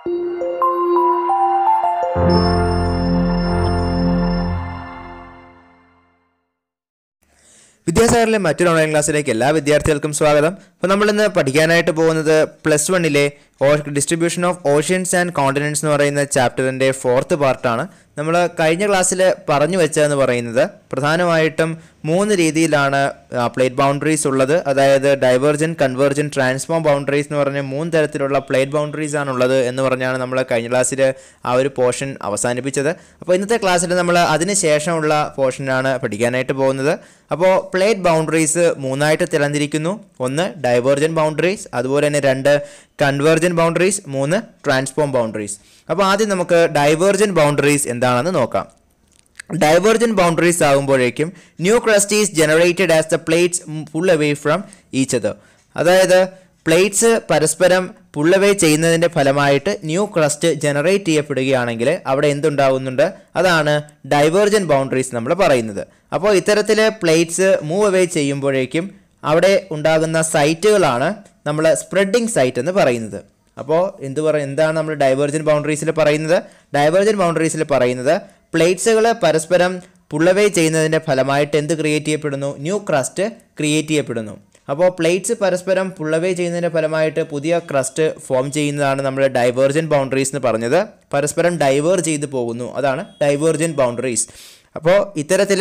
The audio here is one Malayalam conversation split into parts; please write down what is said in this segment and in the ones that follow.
വിദ്യാസാഗറിലെ മറ്റൊരു ഓൺലൈൻ ക്ലാസ്സിലേക്ക് എല്ലാ വിദ്യാർത്ഥികൾക്കും സ്വാഗതം അപ്പോൾ നമ്മളിന്ന് പഠിക്കാനായിട്ട് പോകുന്നത് പ്ലസ് വണ്ണിലെ distribution of oceans and continents എന്ന് പറയുന്ന ചാപ്റ്ററിൻ്റെ ഫോർത്ത് പാർട്ടാണ് നമ്മൾ കഴിഞ്ഞ ക്ലാസ്സിൽ പറഞ്ഞു വെച്ചതെന്ന് പറയുന്നത് പ്രധാനമായിട്ടും മൂന്ന് രീതിയിലാണ് പ്ലേറ്റ് ബൗണ്ടറീസ് ഉള്ളത് അതായത് ഡൈവേർജൻ കൺവേർജൻ ട്രാൻസ്ഫോം ബൗണ്ടറീസ് എന്ന് പറഞ്ഞ മൂന്ന് തരത്തിലുള്ള പ്ലേറ്റ് ബൗണ്ടറീസ് ആണുള്ളത് എന്ന് പറഞ്ഞാണ് നമ്മൾ കഴിഞ്ഞ ക്ലാസ്സിൽ ആ ഒരു പോർഷൻ അവസാനിപ്പിച്ചത് അപ്പോൾ ഇന്നത്തെ ക്ലാസ്സിൽ നമ്മൾ അതിന് ശേഷമുള്ള പോർഷനാണ് പഠിക്കാനായിട്ട് പോകുന്നത് അപ്പോൾ പ്ലേറ്റ് ബൗണ്ടറീസ് മൂന്നായിട്ട് തിരഞ്ഞിരിക്കുന്നു ഒന്ന് ഡൈവേർജൻ ബൗണ്ടറീസ് അതുപോലെ തന്നെ രണ്ട് കൺവേർജൻ ബൗണ്ടറീസ് മൂന്ന് ട്രാൻസ്ഫോം ബൗണ്ടറീസ് അപ്പോൾ ആദ്യം നമുക്ക് ഡൈവേർജൻ ബൗണ്ടറീസ് എന്താണെന്ന് നോക്കാം ഡൈവേർജൻ ബൗണ്ടറീസ് ആകുമ്പോഴേക്കും new crust is generated as the plates pull away from each other അതായത് പ്ലേറ്റ്സ് പരസ്പരം പുള്ളവേ ചെയ്യുന്നതിൻ്റെ ഫലമായിട്ട് ന്യൂ ക്രസ്റ്റ് ജനറേറ്റ് ചെയ്യപ്പെടുകയാണെങ്കിൽ അവിടെ എന്തുണ്ടാകുന്നുണ്ട് അതാണ് ഡൈവേർജൻ ബൗണ്ടറീസ് നമ്മൾ പറയുന്നത് അപ്പോൾ ഇത്തരത്തിൽ പ്ലേറ്റ്സ് മൂവ് അവേ ചെയ്യുമ്പോഴേക്കും അവിടെ ഉണ്ടാകുന്ന സൈറ്റുകളാണ് നമ്മൾ സ്പ്രെഡിങ് സൈറ്റ് എന്ന് പറയുന്നത് അപ്പോൾ എന്ത് പറ എന്താണ് നമ്മൾ ഡൈവേർജൻ ബൗണ്ടറീസിൽ പറയുന്നത് ഡൈവേർജൻ ബൗണ്ടറീസിൽ പറയുന്നത് പ്ലേറ്റ്സുകൾ പരസ്പരം പുള്ളവേ ചെയ്യുന്നതിൻ്റെ ഫലമായിട്ട് എന്ത് ക്രിയേറ്റ് ചെയ്യപ്പെടുന്നു ന്യൂ ക്രസ്റ്റ് ക്രിയേറ്റ് ചെയ്യപ്പെടുന്നു അപ്പോൾ പ്ലേറ്റ്സ് പരസ്പരം പുള്ളവേ ചെയ്യുന്നതിൻ്റെ ഫലമായിട്ട് പുതിയ ക്രസ്റ്റ് ഫോം ചെയ്യുന്നതാണ് നമ്മൾ ഡൈവേർജൻ ബൗണ്ടറീസ് എന്ന് പറഞ്ഞത് പരസ്പരം ഡൈവേർ ചെയ്ത് പോകുന്നു അതാണ് ഡൈവേർജൻ ബൗണ്ടറീസ് അപ്പോൾ ഇത്തരത്തിൽ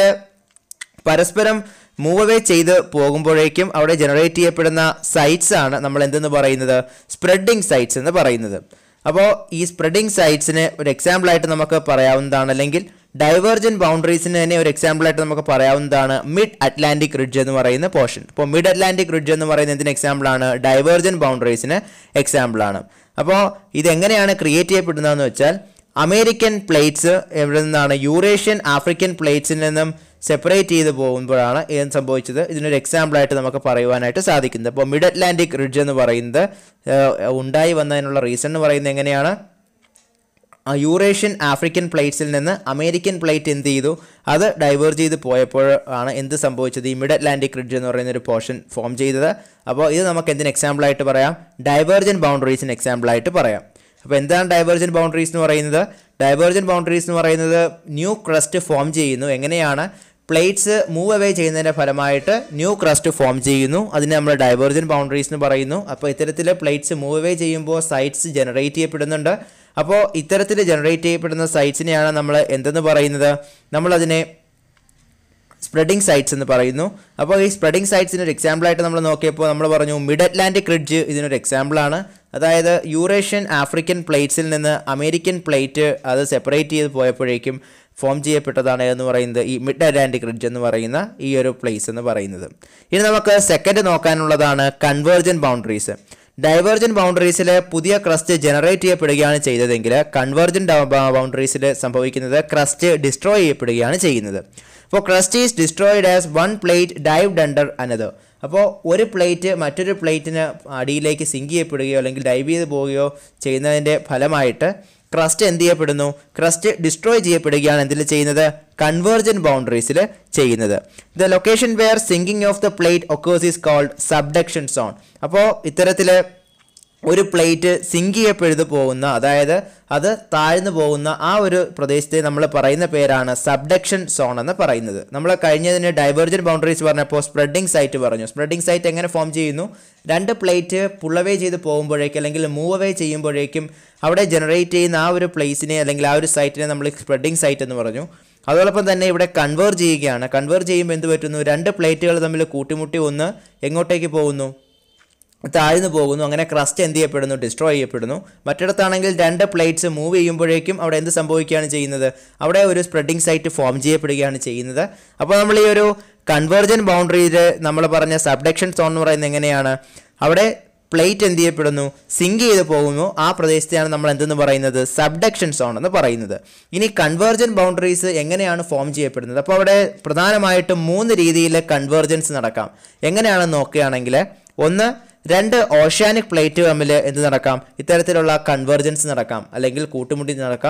പരസ്പരം മൂവ് അവേ ചെയ്ത് പോകുമ്പോഴേക്കും അവിടെ ജനറേറ്റ് ചെയ്യപ്പെടുന്ന സൈറ്റ്സ് ആണ് നമ്മൾ എന്തെന്ന് പറയുന്നത് സ്പ്രെഡിങ് സൈറ്റ്സ് എന്ന് പറയുന്നത് അപ്പോൾ ഈ സ്പ്രെഡിങ് സൈറ്റ്സിന് ഒരു എക്സാമ്പിളായിട്ട് നമുക്ക് പറയാവുന്നതാണ് അല്ലെങ്കിൽ ഡൈവേർജൻ ബൗണ്ടറീസിന് തന്നെ ഒരു എക്സാമ്പിളായിട്ട് നമുക്ക് പറയാവുന്നതാണ് മിഡ് അറ്റ്ലാന്റിക് റിഡ്ജ് എന്ന് പറയുന്ന പോർഷൻ ഇപ്പോൾ മിഡ് അറ്റ്ലാന്റിക് റിഡ്ജ് എന്ന് പറയുന്ന എന്തിന് എക്സാമ്പിളാണ് ഡൈവേർജൻ ബൗണ്ടറീസിന് എക്സാമ്പിളാണ് അപ്പോൾ ഇതെങ്ങനെയാണ് ക്രിയേറ്റ് ചെയ്യപ്പെടുന്നതെന്ന് വെച്ചാൽ അമേരിക്കൻ പ്ലേറ്റ്സ് എവിടെ നിന്നാണ് യൂറേഷ്യൻ ആഫ്രിക്കൻ പ്ലേറ്റ്സിൽ നിന്നും സെപ്പറേറ്റ് ചെയ്ത് പോകുമ്പോഴാണ് എന്ത് സംഭവിച്ചത് ഇതിനൊരു എക്സാമ്പിളായിട്ട് നമുക്ക് പറയുവാനായിട്ട് സാധിക്കുന്നത് അപ്പോൾ മിഡ് അറ്റ്ലാന്റിക് റിഡ്ജ് എന്ന് പറയുന്നത് ഉണ്ടായി വന്നതിനുള്ള റീസൺ എന്ന് പറയുന്നത് എങ്ങനെയാണ് യൂറേഷ്യൻ ആഫ്രിക്കൻ പ്ലേറ്റ്സിൽ നിന്ന് അമേരിക്കൻ പ്ലേറ്റ് എന്ത് ചെയ്തു അത് ഡൈവേർജ് ചെയ്ത് പോയപ്പോൾ ആണ് എന്ത് സംഭവിച്ചത് ഈ മിഡ് അറ്റ്ലാന്റിക് റിഡ്ജ് എന്ന് പറയുന്ന ഒരു പോർഷൻ ഫോം ചെയ്തത് അപ്പോൾ ഇത് നമുക്ക് എന്തിന് എക്സാമ്പിളായിട്ട് പറയാം ഡൈവേർജൻ ബൗണ്ടറീസിന് എക്സാമ്പിളായിട്ട് പറയാം അപ്പോൾ എന്താണ് ഡൈവേർജൻ ബൗണ്ടറീസ് എന്ന് പറയുന്നത് ഡൈവേർജൻ ബൗണ്ടറീസ് എന്ന് പറയുന്നത് ന്യൂ ക്രസ്റ്റ് ഫോം ചെയ്യുന്നു എങ്ങനെയാണ് പ്ലേറ്റ്സ് മൂവ് അവേ ചെയ്യുന്നതിൻ്റെ ഫലമായിട്ട് ന്യൂ ക്രസ്റ്റ് ഫോം ചെയ്യുന്നു അതിനെ നമ്മൾ ഡൈവേർജൻ ബൗണ്ടറീസ് എന്ന് പറയുന്നു അപ്പോൾ ഇത്തരത്തിൽ പ്ലേറ്റ്സ് മൂവ് അവേ ചെയ്യുമ്പോൾ സൈറ്റ്സ് ജനറേറ്റ് ചെയ്യപ്പെടുന്നുണ്ട് അപ്പോൾ ഇത്തരത്തിൽ ജനറേറ്റ് ചെയ്യപ്പെടുന്ന സൈറ്റ്സിനെയാണ് നമ്മൾ എന്തെന്ന് പറയുന്നത് നമ്മളതിനെ സ്പ്രെഡിങ് സൈറ്റ്സ് എന്ന് പറയുന്നു അപ്പോൾ ഈ സ്പ്രെഡിങ് സൈറ്റ്സിന് ഒരു എക്സാമ്പിളായിട്ട് നമ്മൾ നോക്കിയപ്പോൾ നമ്മൾ പറഞ്ഞു മിഡ് അറ്റ്ലാന്റിക് റിഡ്ജ് ഇതിനൊരു എക്സാമ്പിളാണ് അതായത് യൂറേഷ്യൻ ആഫ്രിക്കൻ പ്ലേറ്റ്സിൽ നിന്ന് അമേരിക്കൻ പ്ലേറ്റ് അത് സെപ്പറേറ്റ് ചെയ്ത് പോയപ്പോഴേക്കും ഫോം ചെയ്യപ്പെട്ടതാണ് എന്ന് പറയുന്നത് ഈ മിഡ് അറ്റ്ലാന്റിക് റിഡ്ജ് എന്ന് പറയുന്ന ഈ ഒരു പ്ലേസ് എന്ന് പറയുന്നത് ഇനി നമുക്ക് സെക്കൻഡ് നോക്കാനുള്ളതാണ് കൺവേർജൻ ബൗണ്ടറീസ് ഡൈവേർജൻ ബൗണ്ടറീസിൽ പുതിയ ക്രസ്റ്റ് ജനറേറ്റ് ചെയ്യപ്പെടുകയാണ് ചെയ്തതെങ്കിൽ കൺവേർജൻ ബൗണ്ടറീസിൽ സംഭവിക്കുന്നത് ക്രസ്റ്റ് ഡിസ്ട്രോയ് ചെയ്യപ്പെടുകയാണ് ചെയ്യുന്നത് അപ്പോൾ crust is destroyed as one plate dived under another അപ്പോൾ ഒരു പ്ലേറ്റ് മറ്റൊരു പ്ലേറ്റിന് അടിയിലേക്ക് സിങ്ക് ചെയ്യപ്പെടുകയോ അല്ലെങ്കിൽ ഡൈവ് ചെയ്ത് പോവുകയോ ചെയ്യുന്നതിൻ്റെ ഫലമായിട്ട് ക്രസ്റ്റ് എന്ത് ചെയ്യപ്പെടുന്നു ക്രസ്റ്റ് ഡിസ്ട്രോയ് ചെയ്യപ്പെടുകയാണ് എന്തിൽ ചെയ്യുന്നത് കൺവേർജൻ ബൗണ്ടറീസിൽ ചെയ്യുന്നത് the location where sinking of the plate occurs is called subduction zone അപ്പോൾ ഇത്തരത്തിൽ ഒരു പ്ലേറ്റ് സിങ്ക് ചെയ്യപ്പെടുന്നു പോകുന്ന അതായത് അത് താഴ്ന്നു പോകുന്ന ആ ഒരു പ്രദേശത്തെ നമ്മൾ പറയുന്ന പേരാണ് സബ്ഡക്ഷൻ സോൺ എന്ന് പറയുന്നത് നമ്മൾ കഴിഞ്ഞതിന് ഡൈവേർജൻ ബൗണ്ടറീസ് പറഞ്ഞപ്പോൾ സ്പ്രെഡിങ് സൈറ്റ് പറഞ്ഞു സ്പ്രെഡിങ് സൈറ്റ് എങ്ങനെ ഫോം ചെയ്യുന്നു രണ്ട് പ്ലേറ്റ് പുള്ളവേ ചെയ്ത് പോകുമ്പോഴേക്കും അല്ലെങ്കിൽ മൂവ് അവേ ചെയ്യുമ്പോഴേക്കും അവിടെ ജനറേറ്റ് ചെയ്യുന്ന ആ ഒരു പ്ലേസിനെ അല്ലെങ്കിൽ ആ ഒരു സൈറ്റിനെ നമ്മൾ സ്പ്രെഡിങ് സൈറ്റ് എന്ന് പറഞ്ഞു അതോടൊപ്പം തന്നെ ഇവിടെ കൺവേർ ചെയ്യുകയാണ് കൺവേർ ചെയ്യുമ്പോൾ എന്ത് പറ്റുന്നു രണ്ട് പ്ലേറ്റുകൾ തമ്മിൽ കൂട്ടിമുട്ടി ഒന്ന് എങ്ങോട്ടേക്ക് പോകുന്നു താഴ്ന്നു പോകുന്നു അങ്ങനെ ക്രസ്റ്റ് എന്ത് ചെയ്യപ്പെടുന്നു ഡിസ്ട്രോയ് ചെയ്യപ്പെടുന്നു മറ്റിടത്താണെങ്കിൽ രണ്ട് പ്ലേറ്റ്സ് മൂവ് ചെയ്യുമ്പോഴേക്കും അവിടെ എന്ത് സംഭവിക്കുകയാണ് ചെയ്യുന്നത് അവിടെ ഒരു സ്പ്രെഡിങ് സൈറ്റ് ഫോം ചെയ്യപ്പെടുകയാണ് ചെയ്യുന്നത് അപ്പോൾ നമ്മൾ ഈ ഒരു കൺവേർജൻ ബൗണ്ടറിയിൽ നമ്മൾ പറഞ്ഞ സബ്ഡക്ഷൻ സോൺ എന്ന് പറയുന്നത് എങ്ങനെയാണ് അവിടെ പ്ലേറ്റ് എന്ത് ചെയ്യപ്പെടുന്നു സിങ്ക് ചെയ്ത് പോകുന്നു ആ പ്രദേശത്തെയാണ് നമ്മൾ എന്തെന്ന് പറയുന്നത് സബ്ഡക്ഷൻ സോൺ എന്ന് പറയുന്നത് ഇനി കൺവേർജൻ ബൗണ്ടറീസ് എങ്ങനെയാണ് ഫോം ചെയ്യപ്പെടുന്നത് അപ്പോൾ അവിടെ പ്രധാനമായിട്ടും മൂന്ന് രീതിയിൽ കൺവേർജൻസ് നടക്കാം എങ്ങനെയാണെന്ന് നോക്കുകയാണെങ്കിൽ ഒന്ന് രണ്ട് ഓഷ്യാനിക് പ്ലേറ്റ് തമ്മിൽ എന്ത് നടക്കാം ഇത്തരത്തിലുള്ള കൺവേർജൻസ് നടക്കാം അല്ലെങ്കിൽ കൂട്ടുമുട്ടി നടക്കാം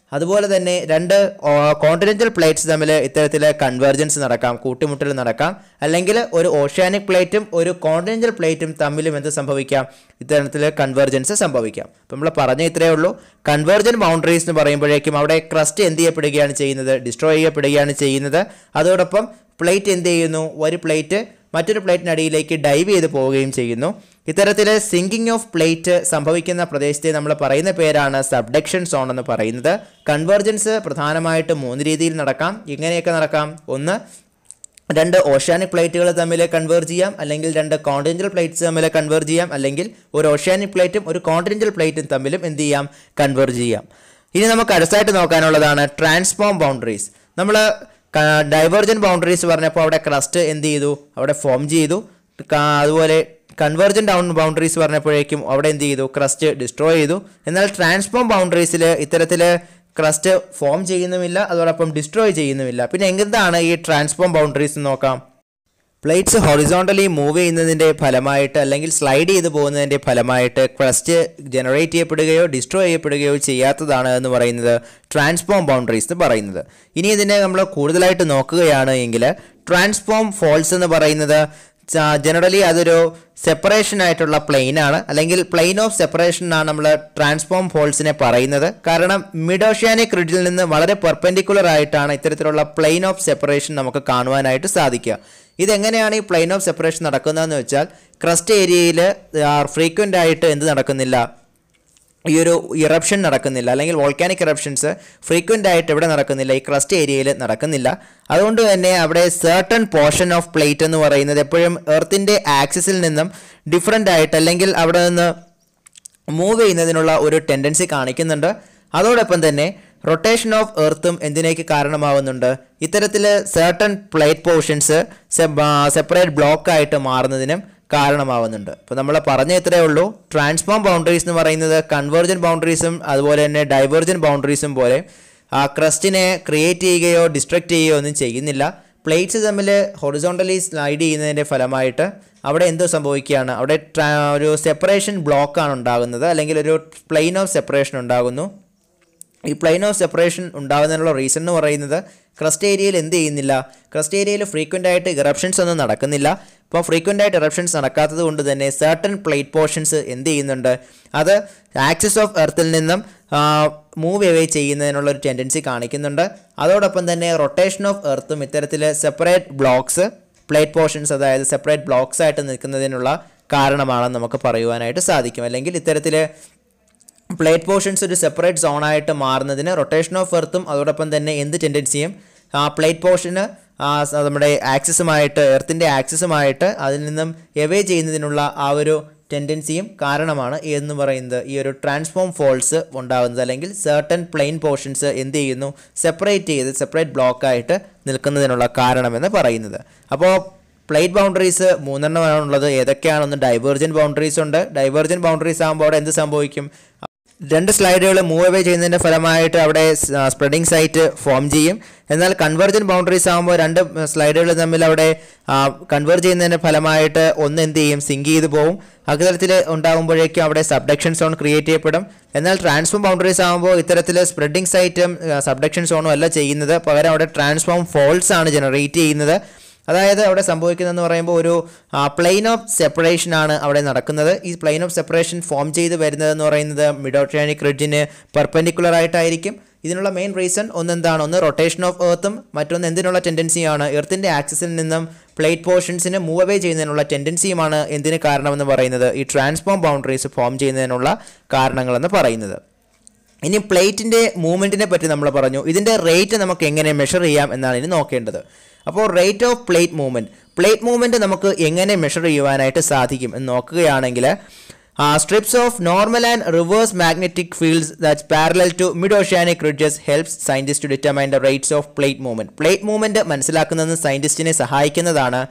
അതുപോലെ തന്നെ രണ്ട് കോണ്ടിനെൻ്റൽ പ്ലേറ്റ്സ് തമ്മിൽ ഇത്തരത്തിൽ കൺവേർജൻസ് നടക്കാം കൂട്ടിമുട്ടൽ നടക്കാം അല്ലെങ്കിൽ ഒരു ഓഷ്യാനിക് പ്ലേറ്റും ഒരു കോണ്ടിനെൻ്റൽ പ്ലേറ്റും തമ്മിലും എന്ത് സംഭവിക്കാം ഇത്തരത്തിൽ കൺവേർജൻസ് സംഭവിക്കാം അപ്പം നമ്മൾ പറഞ്ഞ ഇത്രയേ ഉള്ളൂ കൺവേർജൻ ബൗണ്ടറീസ് എന്ന് പറയുമ്പോഴേക്കും അവിടെ ക്രസ്റ്റ് എന്ത് ചെയ്യപ്പെടുകയാണ് ചെയ്യുന്നത് ഡിസ്ട്രോയ് ചെയ്യപ്പെടുകയാണ് ചെയ്യുന്നത് അതോടൊപ്പം പ്ലേറ്റ് എന്ത് ചെയ്യുന്നു ഒരു പ്ലേറ്റ് മറ്റൊരു പ്ലേറ്റിനടിയിലേക്ക് ഡൈവ് ചെയ്ത് പോവുകയും ചെയ്യുന്നു ഇത്തരത്തിൽ സിങ്കിങ് ഓഫ് പ്ലേറ്റ് സംഭവിക്കുന്ന പ്രദേശത്തെ നമ്മൾ പറയുന്ന പേരാണ് സബ്ഡക്ഷൻ സോൺ എന്ന് പറയുന്നത് കൺവേർജൻസ് പ്രധാനമായിട്ട് മൂന്ന് രീതിയിൽ നടക്കാം ഇങ്ങനെയൊക്കെ നടക്കാം ഒന്ന് രണ്ട് ഓഷ്യാനിക് പ്ലേറ്റുകൾ തമ്മിൽ കൺവേർജ് ചെയ്യാം അല്ലെങ്കിൽ രണ്ട് കോണ്ടിനെൻ്റൽ പ്ലേറ്റ്സ് തമ്മിൽ കൺവേർജ് ചെയ്യാം അല്ലെങ്കിൽ ഒരു ഓഷ്യാനിക് പ്ലേറ്റും ഒരു കോണ്ടിനെൻ്റൽ പ്ലേറ്റും തമ്മിലും എന്ത് ചെയ്യാം കൺവേർജ് ചെയ്യാം ഇനി നമുക്ക് അടുത്തായിട്ട് നോക്കാനുള്ളതാണ് ട്രാൻസ്ഫോം ബൗണ്ടറീസ് നമ്മൾ ഡൈവേർജൻ ബൗണ്ടറീസ് പറഞ്ഞപ്പോൾ അവിടെ ക്രസ്റ്റ് എന്ത് ചെയ്തു അവിടെ ഫോം ചെയ്തു ക- അതുപോലെ കൺവേർജൻ ഡൗൺ ബൗണ്ടറീസ് പറഞ്ഞപ്പോഴേക്കും അവിടെ എന്ത് ചെയ്തു ക്രസ്റ്റ് ഡിസ്ട്രോയ് ചെയ്തു എന്നാൽ ട്രാൻസ്ഫോം ബൗണ്ടറീസിൽ ഇത്തരത്തിൽ ക്രസ്റ്റ് ഫോം ചെയ്യുന്നുമില്ല അതോടൊപ്പം ഡിസ്ട്രോയ് ചെയ്യുന്നുമില്ല പിന്നെ എന്താണ് ഈ ട്രാൻസ്ഫോം ബൗണ്ടറീസ് എന്ന് നോക്കാം പ്ലേറ്റ്സ് ഹൊറിസോണ്ടലി മൂവ് ചെയ്യുന്നതിൻ്റെ ഫലമായിട്ട് അല്ലെങ്കിൽ സ്ലൈഡ് ചെയ്ത് പോകുന്നതിൻ്റെ ഫലമായിട്ട് ക്രസ്റ്റ് ജനറേറ്റ് ചെയ്യപ്പെടുകയോ ഡിസ്ട്രോയ് ചെയ്യപ്പെടുകയോ ചെയ്യാത്തതാണ് എന്ന് പറയുന്നത് ട്രാൻസ്ഫോം ബൗണ്ടറീസ് എന്ന് പറയുന്നത് ഇനി ഇതിനെ നമ്മൾ കൂടുതലായിട്ട് നോക്കുകയാണ് എങ്കിൽ ട്രാൻസ്ഫോം ഫോൾസ് എന്ന് പറയുന്നത് ജനറലി അതൊരു സെപ്പറേഷൻ ആയിട്ടുള്ള പ്ലെയിൻ ആണ് അല്ലെങ്കിൽ പ്ലെയിൻ ഓഫ് സെപ്പറേഷൻ ആണ് നമ്മൾ ട്രാൻസ്ഫോം ഫോൾസിനെ പറയുന്നത് കാരണം മിഡ് ഓഷ്യാനിക് റിഡിൽ നിന്ന് വളരെ പെർപെൻഡിക്കുലർ ആയിട്ടാണ് ഇത്തരത്തിലുള്ള പ്ലെയിൻ ഓഫ് സെപ്പറേഷൻ നമുക്ക് കാണുവാനായിട്ട് സാധിക്കുക ഇതെങ്ങനെയാണ് ഈ പ്ലെയിൻ ഓഫ് സെപ്പറേഷൻ നടക്കുന്നതെന്ന് വെച്ചാൽ ക്രസ്റ്റ് ഏരിയയിൽ ഫ്രീക്വൻ്റ് ആയിട്ട് എന്ത് നടക്കുന്നില്ല ഈ ഒരു ഇറപ്ഷൻ നടക്കുന്നില്ല അല്ലെങ്കിൽ വോൾക്കാനിക് ഇറപ്ഷൻസ് ഫ്രീക്വൻ്റ് ആയിട്ട് ഇവിടെ നടക്കുന്നില്ല ഈ ക്രസ്റ്റ് ഏരിയയിൽ നടക്കുന്നില്ല അതുകൊണ്ട് തന്നെ അവിടെ സർട്ടൺ പോർഷൻ ഓഫ് പ്ലേറ്റ് എന്ന് പറയുന്നത് എപ്പോഴും എർത്തിൻ്റെ ആക്സിസിൽ നിന്നും ഡിഫറെൻ്റ് ആയിട്ട് അല്ലെങ്കിൽ അവിടെ നിന്ന് മൂവ് ചെയ്യുന്നതിനുള്ള ഒരു ടെൻഡൻസി കാണിക്കുന്നുണ്ട് അതോടൊപ്പം തന്നെ റൊട്ടേഷൻ ഓഫ് എർത്തും എന്തിനേക്ക് കാരണമാവുന്നുണ്ട് ഇത്തരത്തിൽ certain plate portions separate block ആയിട്ട് മാറുന്നതിനും കാരണമാവുന്നുണ്ട് അപ്പോൾ നമ്മൾ പറഞ്ഞ ഇത്രയേ ഉള്ളൂ ട്രാൻസ്ഫോം ബൗണ്ടറീസ് എന്ന് പറയുന്നത് കൺവേർജൻ ബൗണ്ടറീസും അതുപോലെ തന്നെ ഡൈവേർജൻ ബൗണ്ടറീസും പോലെ ആ ക്രസ്റ്റിനെ ക്രിയേറ്റ് ചെയ്യുകയോ ഡിസ്ട്രക്റ്റ് ചെയ്യുകയോ ഒന്നും ചെയ്യുന്നില്ല പ്ലേറ്റ്സ് തമ്മിൽ ഹൊറിസോണ്ടലി സ്ലൈഡ് ചെയ്യുന്നതിൻ്റെ ഫലമായിട്ട് അവിടെ എന്തോ സംഭവിക്കുകയാണ് അവിടെ ട്രാ ഒരു സെപ്പറേഷൻ ബ്ലോക്കാണ് ഉണ്ടാകുന്നത് അല്ലെങ്കിൽ ഒരു പ്ലെയിൻ ഓഫ് സെപ്പറേഷൻ ഉണ്ടാകുന്നു ഈ പ്ലെയിൻ ഓഫ് സെപ്പറേഷൻ ഉണ്ടാകുന്നതിനുള്ള റീസൺ എന്ന് പറയുന്നത് ക്രസ്റ്റ് ഏരിയയിൽ എന്ത് ചെയ്യുന്നില്ല ക്രസ്റ്റ് ഏരിയയിൽ ഫ്രീക്വൻ്റ് ആയിട്ട് ഇറപ്ഷൻസ് ഒന്നും നടക്കുന്നില്ല ഇപ്പോൾ ഫ്രീക്വൻ്റ് ആയിട്ട് ഇറപ്ഷൻസ് നടക്കാത്തത് കൊണ്ട് തന്നെ സർട്ടൺ പ്ലേറ്റ് പോർഷൻസ് എന്ത് ചെയ്യുന്നുണ്ട് അത് ആക്സിസ് ഓഫ് എർത്തിൽ നിന്നും മൂവ് അവേ ചെയ്യുന്നതിനുള്ള ഒരു ടെൻഡൻസി കാണിക്കുന്നുണ്ട് അതോടൊപ്പം തന്നെ റൊട്ടേഷൻ ഓഫ് എർത്തും ഇത്തരത്തിൽ സെപ്പറേറ്റ് ബ്ലോക്സ് പ്ലേറ്റ് പോർഷൻസ് അതായത് സെപ്പറേറ്റ് ബ്ലോക്സ് ആയിട്ട് നിൽക്കുന്നതിനുള്ള കാരണമാണെന്ന് നമുക്ക് പറയുവാനായിട്ട് സാധിക്കും അല്ലെങ്കിൽ ഇത്തരത്തിൽ പ്ലേറ്റ് പോർഷൻസ് ഒരു സെപ്പറേറ്റ് സോണായിട്ട് മാറുന്നതിന് റൊട്ടേഷൻ ഓഫ് എർത്തും അതോടൊപ്പം തന്നെ എന്ത് ടെൻഡൻസിയും ആ പ്ലേറ്റ് പോർഷന് നമ്മുടെ ആക്സിസുമായിട്ട് എർത്തിൻ്റെ ആക്സിസുമായിട്ട് അതിൽ നിന്നും എവേ ചെയ്യുന്നതിനുള്ള ആ ഒരു ടെൻഡൻസിയും കാരണമാണ് എന്ന് പറയുന്നത് ഈ ഒരു ട്രാൻസ്ഫോം ഫോൾസ് ഉണ്ടാകുന്നത് അല്ലെങ്കിൽ സർട്ടൺ പ്ലെയിൻ പോർഷൻസ് എന്ത് ചെയ്യുന്നു സെപ്പറേറ്റ് ചെയ്ത് സെപ്പറേറ്റ് ബ്ലോക്കായിട്ട് നിൽക്കുന്നതിനുള്ള കാരണമെന്ന് പറയുന്നത് അപ്പോൾ പ്ലേറ്റ് ബൗണ്ടറീസ് മൂന്നെണ്ണമാണുള്ളത് ഏതൊക്കെയാണെന്ന് ഡൈവേർജൻ ബൗണ്ടറീസ് ഉണ്ട് ഡൈവേർജൻ ബൗണ്ടറീസ് ആകുമ്പോൾ അവിടെ എന്ത് സംഭവിക്കും രണ്ട് സ്ലൈഡുകൾ മൂവ് അവേ ചെയ്യുന്നതിൻ്റെ ഫലമായിട്ട് അവിടെ സ്പ്രെഡിങ് സൈറ്റ് ഫോം ചെയ്യും എന്നാൽ കൺവേർജൻ ബൗണ്ടറീസ് ആകുമ്പോൾ രണ്ട് സ്ലൈഡുകൾ തമ്മിൽ അവിടെ കൺവേർജ് ചെയ്യുന്നതിൻ്റെ ഫലമായിട്ട് ഒന്ന് എന്ത് ചെയ്യും സിങ്ക് ചെയ്ത് പോകും അത്തരത്തിൽ ഉണ്ടാകുമ്പോഴേക്കും അവിടെ സബ്ഡക്ഷൻ സോൺ ക്രിയേറ്റ് ചെയ്യപ്പെടും എന്നാൽ ട്രാൻസ്ഫോം ബൗണ്ടറീസ് ആകുമ്പോൾ ഇത്തരത്തിൽ സ്പ്രെഡിങ് സൈറ്റും സബ്ഡക്ഷൻ സോണും അല്ല ചെയ്യുന്നത് പകരം അവിടെ ട്രാൻസ്ഫോം ഫോൾസ് ആണ് ജനറേറ്റ് ചെയ്യുന്നത് അതായത് അവിടെ സംഭവിക്കുന്നതെന്ന് പറയുമ്പോൾ ഒരു പ്ലെയിൻ ഓഫ് സെപ്പറേഷൻ ആണ് അവിടെ നടക്കുന്നത് ഈ പ്ലെയിൻ ഓഫ് സെപ്പറേഷൻ ഫോം ചെയ്ത് വരുന്നതെന്ന് പറയുന്നത് മിഡോട്രാനിക് റിഡ്ജിന് പെർപെൻഡിക്കുലർ ആയിട്ടായിരിക്കും ഇതിനുള്ള മെയിൻ റീസൺ ഒന്നെന്താണ് ഒന്ന് റൊട്ടേഷൻ ഓഫ് എർത്തും മറ്റൊന്ന് എന്തിനുള്ള ടെൻഡൻസിയാണ് എർത്തിൻ്റെ ആക്സിസിൽ നിന്നും പ്ലേറ്റ് പോർഷൻസിന് മൂവ് അവേ ചെയ്യുന്നതിനുള്ള ടെൻഡൻസിയുമാണ് എന്തിന് കാരണമെന്ന് പറയുന്നത് ഈ ട്രാൻസ്ഫോം ബൗണ്ടറീസ് ഫോം ചെയ്യുന്നതിനുള്ള കാരണങ്ങളെന്ന് പറയുന്നത് ഇനി പ്ലേറ്റിൻ്റെ മൂവ്മെൻറ്റിനെ പറ്റി നമ്മൾ പറഞ്ഞു ഇതിൻ്റെ റേറ്റ് നമുക്ക് എങ്ങനെ മെഷർ ചെയ്യാം എന്നാണ് ഇനി നോക്കേണ്ടത് അപ്പോൾ rate of plate movement plate movement നമുക്ക് എങ്ങനെ മെഷർ ചെയ്യുവാനായിട്ട് സാധിക്കും എന്ന് നോക്കുകയാണെങ്കിൽ strips of normal and reverse magnetic fields that's parallel to mid oceanic ridges helps scientist to determine the rates of plate movement plate movement മനസ്സിലാക്കുന്നതിന് സയൻറ്റിസ്റ്റിനെ സഹായിക്കുന്നതാണ്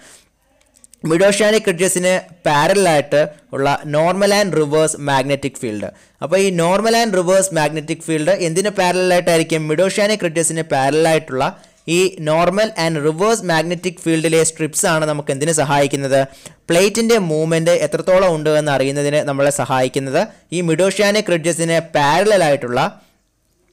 മിഡ് ഓഷ്യാനിക് റിഡ്ജസിന് പാരലായിട്ട് ഉള്ള normal and reverse magnetic field അപ്പോൾ ഈ normal and reverse magnetic field എന്തിന് പാരലായിട്ടായിരിക്കും മിഡ് ഓഷ്യാനിക് റിഡ്ജസിന് പാരലായിട്ടുള്ള ഈ നോർമൽ ആൻഡ് റിവേഴ്സ് മാഗ്നറ്റിക് ഫീൽഡിലെ സ്ട്രിപ്സ് ആണ് നമുക്ക് എന്തിനു സഹായിക്കുന്നത് പ്ലേറ്റിൻ്റെ മൂവ്മെൻറ്റ് എത്രത്തോളം ഉണ്ട് എന്ന് അറിയുന്നതിന് നമ്മളെ സഹായിക്കുന്നത് ഈ മിഡ് ഓഷ്യാനിക് റിഡ്ജസിന് പാരലായിട്ടുള്ള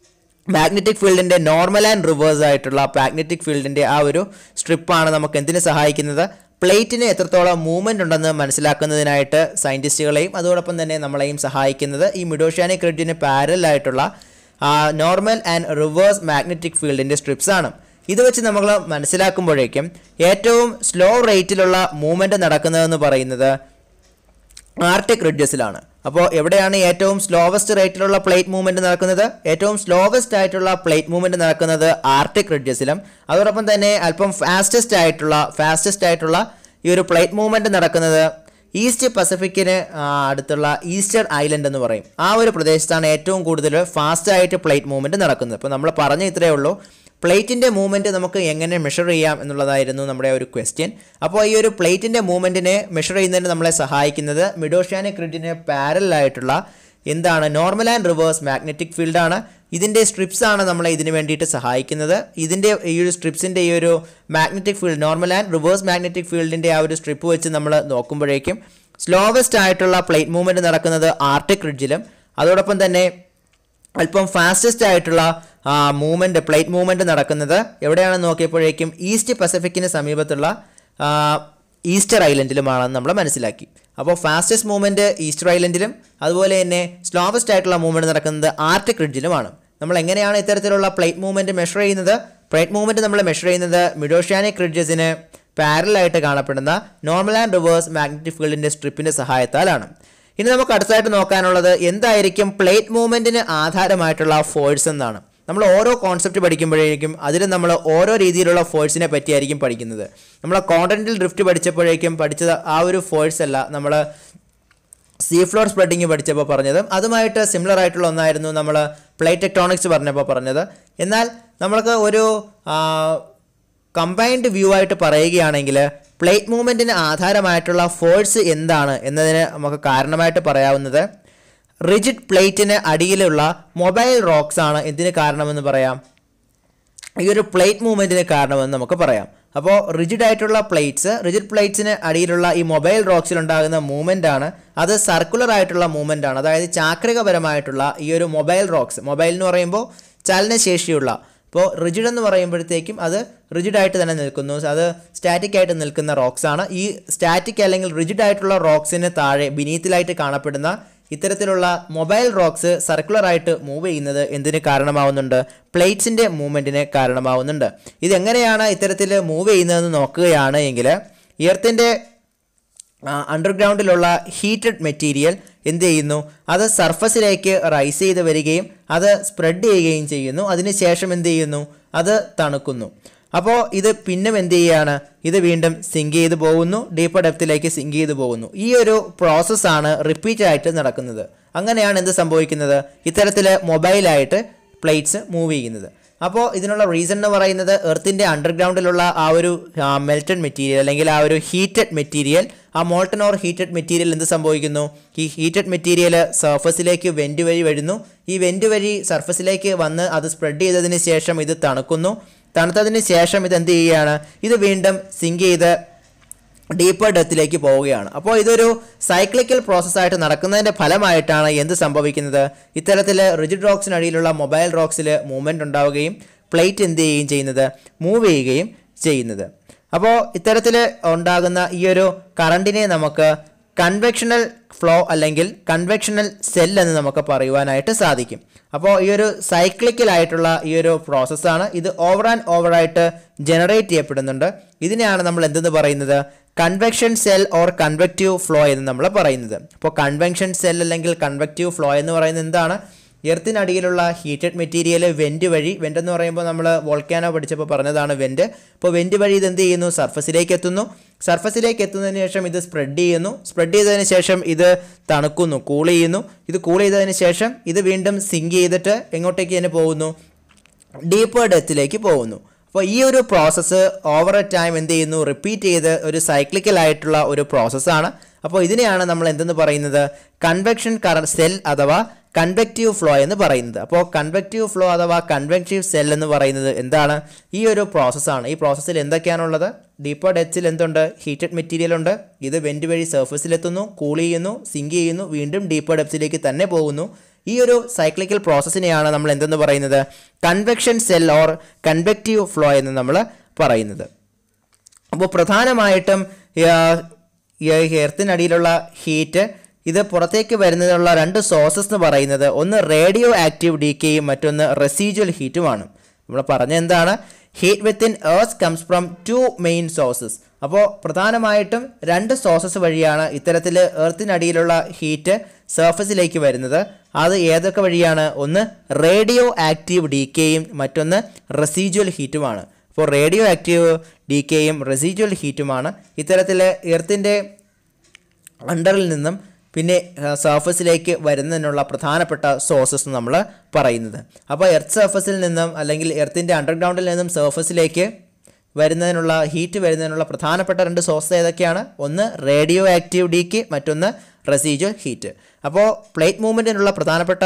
മാഗ്നറ്റിക് ഫീൽഡിൻ്റെ നോർമൽ ആൻഡ് റിവേഴ്സ് ആയിട്ടുള്ള മാഗ്നറ്റിക് ഫീൽഡിൻ്റെ ആ ഒരു സ്ട്രിപ്പാണ് നമുക്ക് എന്തിനു സഹായിക്കുന്നത് പ്ലേറ്റിന് എത്രത്തോളം മൂവ്മെൻ്റ് ഉണ്ടെന്ന് മനസ്സിലാക്കുന്നതിനായിട്ട് സയൻറ്റിസ്റ്റുകളെയും അതോടൊപ്പം തന്നെ നമ്മളെയും സഹായിക്കുന്നത് ഈ മിഡോഷ്യാനിക് റിഡ്ജിന് പാരലായിട്ടുള്ള നോർമൽ ആൻഡ് റിവേഴ്സ് മാഗ്നറ്റിക് ഫീൽഡിൻ്റെ സ്ട്രിപ്സ് ആണ് ഇത് വെച്ച് നമ്മൾ മനസ്സിലാക്കുമ്പോഴേക്കും ഏറ്റവും സ്ലോ റേറ്റിലുള്ള മൂവ്മെൻറ്റ് നടക്കുന്നതെന്ന് പറയുന്നത് ആർട്ടിക് റിഡ്ജസിലാണ് അപ്പോൾ എവിടെയാണ് ഏറ്റവും സ്ലോവസ്റ്റ് റേറ്റിലുള്ള പ്ലേറ്റ് മൂവ്മെൻറ്റ് നടക്കുന്നത് ഏറ്റവും സ്ലോവസ്റ്റ് ആയിട്ടുള്ള പ്ലേറ്റ് മൂവ്മെൻറ്റ് നടക്കുന്നത് ആർട്ടിക് റിഡ്ജസിലും അതോടൊപ്പം തന്നെ അല്പം ഫാസ്റ്റസ്റ്റ് ആയിട്ടുള്ള ഫാസ്റ്റസ്റ്റ് ആയിട്ടുള്ള ഈ ഒരു പ്ലേറ്റ് മൂവ്മെൻറ്റ് നടക്കുന്നത് ഈസ്റ്റ് പസഫിക്കിന് ആ, അടുത്തുള്ള ഈസ്റ്റർ ഐലൻഡ് എന്ന് പറയും ആ ഒരു പ്രദേശത്താണ് ഏറ്റവും കൂടുതൽ ഫാസ്റ്റ് ആയിട്ട് പ്ലേറ്റ് മൂവ്മെൻറ്റ് നടക്കുന്നത് ഇപ്പോൾ നമ്മൾ പറഞ്ഞ ഇത്രയേ ഉള്ളൂ പ്ലേറ്റിൻ്റെ മൂവ്മെൻറ്റ് നമുക്ക് എങ്ങനെ മെഷർ ചെയ്യാം എന്നുള്ളതായിരുന്നു നമ്മുടെ ഒരു ക്വസ്റ്റ്യൻ അപ്പോൾ ഈ ഒരു പ്ലേറ്റിൻ്റെ മൂവ്മെൻറ്റിനെ മെഷർ ചെയ്യുന്നതിന് നമ്മളെ സഹായിക്കുന്നത് മിഡോഷ്യാനിക് റിഡിന് പാരലായിട്ടുള്ള എന്താണ് നോർമൽ ആൻഡ് റിവേഴ്സ് മാഗ്നറ്റിക് ഫീൽഡാണ് ഇതിൻ്റെ സ്ട്രിപ്സ് ആണ് നമ്മളെ ഇതിന് വേണ്ടിയിട്ട് സഹായിക്കുന്നത് ഇതിൻ്റെ ഈ ഒരു സ്ട്രിപ്സിൻ്റെ ഈ ഒരു magnetic field normal and reverse magnetic ഫീൽഡിൻ്റെ ആ ഒരു സ്ട്രിപ്പ് വെച്ച് നമ്മൾ നോക്കുമ്പോഴേക്കും സ്ലോവസ്റ്റ് ആയിട്ടുള്ള പ്ലേറ്റ് മൂവ്മെൻറ്റ് നടക്കുന്നത് ആർട്ടിക് റിഡ്ജിലും അതോടൊപ്പം തന്നെ അല്പം ഫാസ്റ്റസ്റ്റ് ആയിട്ടുള്ള മൂവ്മെൻറ്റ് പ്ലേറ്റ് മൂവ്മെൻറ്റ് നടക്കുന്നത് എവിടെയാണെന്ന് നോക്കിയപ്പോഴേക്കും ഈസ്റ്റ് പസഫിക്കിന് സമീപത്തുള്ള ആ, ഈസ്റ്റർ ഐലൻഡിലുമാണെന്ന് നമ്മൾ മനസ്സിലാക്കി അപ്പോൾ ഫാസ്റ്റസ്റ്റ് മൂവ്മെൻറ്റ് ഈസ്റ്റർ ഐലൻഡിലും അതുപോലെ തന്നെ സ്ലോവസ്റ്റ് ആയിട്ടുള്ള മൂവ്മെൻറ്റ് നടക്കുന്നത് ആർട്ടിക് റിഡ്ജിലുമാണ് നമ്മൾ എങ്ങനെയാണ് ഇത്തരത്തിലുള്ള പ്ലേറ്റ് മൂവ്മെൻറ്റ് മെഷർ ചെയ്യുന്നത് പ്ലേറ്റ് മൂവ്മെൻറ്റ് നമ്മൾ മെഷർ ചെയ്യുന്നത് മിഡോഷ്യാനിക് റിഡ്ജസിന് പാരലായിട്ട് കാണപ്പെടുന്ന നോർമൽ ആൻഡ് റിവേഴ്സ് മാഗ്നറ്റിക് ഫീൽഡിൻ്റെ സ്ട്രിപ്പിൻ്റെ സഹായത്താലാണ് ഇനി നമുക്ക് അടുത്തതായിട്ട് നോക്കാനുള്ളത് എന്തായിരിക്കും പ്ലേറ്റ് മൂവ്മെൻറ്റിന് ആധാരമായിട്ടുള്ള ഫോഴ്സ് എന്നാണ് നമ്മൾ ഓരോ കോൺസെപ്റ്റ് പഠിക്കുമ്പോഴേക്കും അതിൽ നമ്മൾ ഓരോ രീതിയിലുള്ള ഫോഴ്സിനെ പറ്റിയായിരിക്കും പഠിക്കുന്നത് നമ്മൾ കോണ്ടന്റിൽ ഡ്രിഫ്റ്റ് പഠിച്ചപ്പോഴേക്കും പഠിച്ചത് ആ ഒരു ഫോഴ്സ് അല്ല നമ്മൾ സീ ഫ്ലോർ സ്പ്രെഡിങ് പഠിച്ചപ്പോൾ പറഞ്ഞത് അതുമായിട്ട് സിമിലർ ആയിട്ടുള്ള ഒന്നായിരുന്നു നമ്മൾ പ്ലേറ്റ് ടെക്ടോണിക്സ് പറഞ്ഞപ്പോൾ പറഞ്ഞത് എന്നാൽ നമ്മൾക്ക് ഒരു കമ്പൈൻഡ് വ്യൂ ആയിട്ട് പറയുകയാണെങ്കിൽ പ്ലേറ്റ് മൂവ്മെൻറ്റിന് ആധാരമായിട്ടുള്ള ഫോഴ്സ് എന്താണ് എന്നതിന് നമുക്ക് കാരണമായിട്ട് പറയാവുന്നത് റിജിഡ് പ്ലേറ്റിന് അടിയിലുള്ള മൊബൈൽ റോക്സ് ആണ് എന്തിന് കാരണമെന്ന് പറയാം ഈ ഒരു പ്ലേറ്റ് മൂവ്മെൻറ്റിന് കാരണമെന്ന് നമുക്ക് പറയാം അപ്പോൾ റിജിഡ് ആയിട്ടുള്ള പ്ലേറ്റ്സ് റിജിഡ് പ്ലേറ്റ്സിന് അടിയിലുള്ള ഈ മൊബൈൽ റോക്സിൽ ഉണ്ടാകുന്ന മൂവ്മെൻ്റ് ആണ് അത് സർക്കുലർ ആയിട്ടുള്ള മൂവ്മെൻ്റ് ആണ് അതായത് ചാക്രികപരമായിട്ടുള്ള ഈ ഒരു മൊബൈൽ റോക്സ് മൊബൈൽ എന്ന് പറയുമ്പോൾ ചലനശേഷിയുള്ള ഇപ്പോൾ റിജിഡ് എന്ന് പറയുമ്പോഴത്തേക്കും അത് റിജിഡ് ആയിട്ട് തന്നെ നിൽക്കുന്നു അത് സ്റ്റാറ്റിക് ആയിട്ട് നിൽക്കുന്ന റോക്സ് ആണ് ഈ സ്റ്റാറ്റിക് അല്ലെങ്കിൽ റിജിഡ് ആയിട്ടുള്ള റോക്സിന് താഴെ ബിനീത്തിലായിട്ട് കാണപ്പെടുന്ന ഇത്തരത്തിലുള്ള മൊബൈൽ റോക്സ് സർക്കുലർ ആയിട്ട് മൂവ് ചെയ്യുന്നത് എന്തിന് കാരണമാവുന്നുണ്ട് പ്ലേറ്റ്സിൻ്റെ മൂവ്മെൻറ്റിന് കാരണമാവുന്നുണ്ട് ഇതെങ്ങനെയാണ് ഇത്തരത്തിൽ മൂവ് ചെയ്യുന്നതെന്ന് നോക്കുകയാണ് എങ്കിൽ എർത്തിൻ്റെ അണ്ടർഗ്രൗണ്ടിലുള്ള ഹീറ്റഡ് മെറ്റീരിയൽ എന്ത് ചെയ്യുന്നു അത് സർഫസിലേക്ക് റൈസ് ചെയ്ത് വരികയും അത് സ്പ്രെഡ് ചെയ്യുകയും ചെയ്യുന്നു അതിനുശേഷം എന്ത് ചെയ്യുന്നു അത് തണുക്കുന്നു അപ്പോൾ ഇത് പിന്നെ എന്ത് ചെയ്യുകയാണ് ഇത് വീണ്ടും സിങ്ക് ചെയ്ത് പോകുന്നു ഡീപ്പർ ഡെപ്തിലേക്ക് സിങ്ക് ചെയ്ത് പോകുന്നു ഈ ഒരു പ്രോസസ്സാണ് റിപ്പീറ്റ് ആയിട്ട് നടക്കുന്നത് അങ്ങനെയാണ് എന്ത് സംഭവിക്കുന്നത് ഇത്തരത്തിൽ മൊബൈലായിട്ട് പ്ലേറ്റ്സ് മൂവ് ചെയ്യുന്നത് അപ്പോൾ ഇതിനുള്ള റീസൺ എന്ന് പറയുന്നത് എർത്തിൻ്റെ അണ്ടർഗ്രൗണ്ടിലുള്ള ആ ഒരു മെൽറ്റഡ് മെറ്റീരിയൽ അല്ലെങ്കിൽ ആ ഒരു ഹീറ്റഡ് മെറ്റീരിയൽ ആ മോൾട്ടൺ ഓർ ഹീറ്റഡ് മെറ്റീരിയൽ എന്ത് സംഭവിക്കുന്നു ഈ ഹീറ്റഡ് മെറ്റീരിയൽ സർഫസിലേക്ക് വെൻറ്റ് വഴി വരുന്നു ഈ വെൻറ്റ് വഴി സർഫസിലേക്ക് വന്ന് അത് സ്പ്രെഡ് ചെയ്തതിന് ശേഷം ഇത് തണുക്കുന്നു തണുത്തതിന് ശേഷം ഇത് എന്ത് ചെയ്യുകയാണ് ഇത് വീണ്ടും സിങ്ക് ചെയ്ത് ഡീപ്പർ ഡെത്തിലേക്ക് പോവുകയാണ് അപ്പോൾ ഇതൊരു സൈക്ലിക്കൽ പ്രോസസ്സായിട്ട് നടക്കുന്നതിൻ്റെ ഫലമായിട്ടാണ് എന്ത് സംഭവിക്കുന്നത് ഇത്തരത്തിൽ റിജിഡ് റോക്സിനടിയിലുള്ള മൊബൈൽ റോക്സിൽ മൂവ്മെൻ്റ് ഉണ്ടാവുകയും പ്ലേറ്റ് എന്ത് ചെയ്യുകയും ചെയ്യുന്നത് മൂവ് ചെയ്യുകയും ചെയ്യുന്നത് അപ്പോൾ ഇത്തരത്തിൽ ഉണ്ടാകുന്ന ഈ ഒരു കറണ്ടിനെ നമുക്ക് കൺവെക്ഷണൽ ഫ്ലോ അല്ലെങ്കിൽ കൺവെക്ഷണൽ സെൽ എന്ന് നമുക്ക് പറയുവാനായിട്ട് സാധിക്കും അപ്പോൾ ഈ ഒരു സൈക്ലിക്കൽ ആയിട്ടുള്ള ഈ ഒരു പ്രോസസ്സാണ് ഇത് ഓവർ ആൻഡ് ഓവറായിട്ട് ജനറേറ്റ് ചെയ്യപ്പെടുന്നുണ്ട് ഇതിനെയാണ് നമ്മൾ എന്തെന്ന് പറയുന്നത് convection cell or convective flow എന്ന് നമ്മൾ പറയുന്നത് അപ്പോൾ കൺവെൻഷൻ സെൽ അല്ലെങ്കിൽ കൺവെക്റ്റീവ് ഫ്ലോ എന്ന് പറയുന്നത് എന്താണ് എർത്തിനടിയിലുള്ള ഹീറ്റഡ് മെറ്റീരിയൽ വെൻറ്റ് വഴി വെൻ്റ് എന്ന് പറയുമ്പോൾ നമ്മൾ വോൾക്കാനോ പഠിച്ചപ്പോൾ പറഞ്ഞതാണ് വെൻറ്റ് അപ്പോൾ വെൻറ്റ് വഴി ഇത് എന്ത് ചെയ്യുന്നു സർഫസിലേക്ക് എത്തുന്നു സർഫസിലേക്ക് എത്തുന്നതിന് ശേഷം ഇത് സ്പ്രെഡ് ചെയ്യുന്നു സ്പ്രെഡ് ചെയ്തതിന് ശേഷം ഇത് തണുക്കുന്നു കൂൾ ചെയ്യുന്നു ഇത് കൂൾ ചെയ്തതിന് ശേഷം ഇത് വീണ്ടും സിങ്ക് ചെയ്തിട്ട് എങ്ങോട്ടേക്ക് തന്നെ പോകുന്നു ഡീപ്പർ ഡെത്തിലേക്ക് പോകുന്നു അപ്പോൾ ഈ ഒരു പ്രോസസ്സ് ഓവർ എ ടൈം എന്ത് ചെയ്യുന്നു റിപ്പീറ്റ് ചെയ്ത് ഒരു സൈക്ലിക്കൽ ആയിട്ടുള്ള ഒരു പ്രോസസ്സാണ് അപ്പോൾ ഇതിനെയാണ് നമ്മൾ എന്തെന്ന് പറയുന്നത് കൺവെക്ഷൻ കറ സെൽ അഥവാ കൺവെക്റ്റീവ് ഫ്ലോ എന്ന് പറയുന്നത് അപ്പോൾ കൺവെക്റ്റീവ് ഫ്ലോ അഥവാ കൺവെക്റ്റീവ് സെൽ എന്ന് പറയുന്നത് എന്താണ് ഈ ഒരു പ്രോസസ്സാണ് ഈ പ്രോസസ്സിൽ എന്തൊക്കെയാണുള്ളത് ഡീപ്പർ ഡെപ്സിൽ എന്തുണ്ട് ഹീറ്റഡ് മെറ്റീരിയൽ ഉണ്ട് ഇത് വെൻറ്റ് വഴി സർഫസിലെത്തുന്നു കൂൾ ചെയ്യുന്നു സിങ്ക് ചെയ്യുന്നു വീണ്ടും ഡീപ്പർ ഡെപ്സിലേക്ക് തന്നെ പോകുന്നു ഈ ഒരു സൈക്ലിക്കൽ പ്രോസസ്സിനെയാണ് നമ്മൾ എന്തെന്ന് പറയുന്നത് convection cell or convective flow എന്ന് നമ്മൾ പറയുന്നത് അപ്പോൾ പ്രധാനമായിട്ടും ഈ എർത്തിനടിയിലുള്ള ഹീറ്റ് ഇത് പുറത്തേക്ക് വരുന്നതിനുള്ള രണ്ട് സോഴ്സസ് എന്ന് പറയുന്നത് ഒന്ന് റേഡിയോ ആക്റ്റീവ് ഡീക്കെയും മറ്റൊന്ന് റെസീജ്വൽ ഹീറ്റുമാണ് നമ്മൾ പറഞ്ഞ എന്താണ് heat within earth comes from two main sources അപ്പോൾ പ്രധാനമായിട്ടും രണ്ട് സോഴ്സസ് വഴിയാണ് ഇത്തരത്തിൽ എർത്തിനടിയിലുള്ള ഹീറ്റ് സർഫസിലേക്ക് വരുന്നത് അത് ഏതൊക്കെ വഴിയാണ് ഒന്ന് റേഡിയോ ആക്റ്റീവ് ഡീക്കെയും മറ്റൊന്ന് റെസീജ്വൽ ഹീറ്റുമാണ് അപ്പോൾ റേഡിയോ ആക്റ്റീവ് ഡീക്കെയും റെസീജ്വൽ ഹീറ്റുമാണ് ഇത്തരത്തിൽ എർത്തിൻ്റെ അണ്ടറിൽ നിന്നും പിന്നെ സർഫസിലേക്ക് വരുന്നതിനുള്ള പ്രധാനപ്പെട്ട സോഴ്സസ് നമ്മൾ പറയുന്നത് അപ്പോൾ എർത്ത് സർഫസിൽ നിന്നും അല്ലെങ്കിൽ എർത്തിൻ്റെ അണ്ടർഗ്രൗണ്ടിൽ നിന്നും സർഫസിലേക്ക് വരുന്നതിനുള്ള ഹീറ്റ് വരുന്നതിനുള്ള പ്രധാനപ്പെട്ട രണ്ട് സോഴ്സ് ഏതൊക്കെയാണ് ഒന്ന് റേഡിയോ ആക്റ്റീവ് ഡീക്ക് മറ്റൊന്ന് റെസീജ്വൽ ഹീറ്റ് അപ്പോൾ പ്ലേറ്റ് മൂവ്മെൻറ്റിനുള്ള പ്രധാനപ്പെട്ട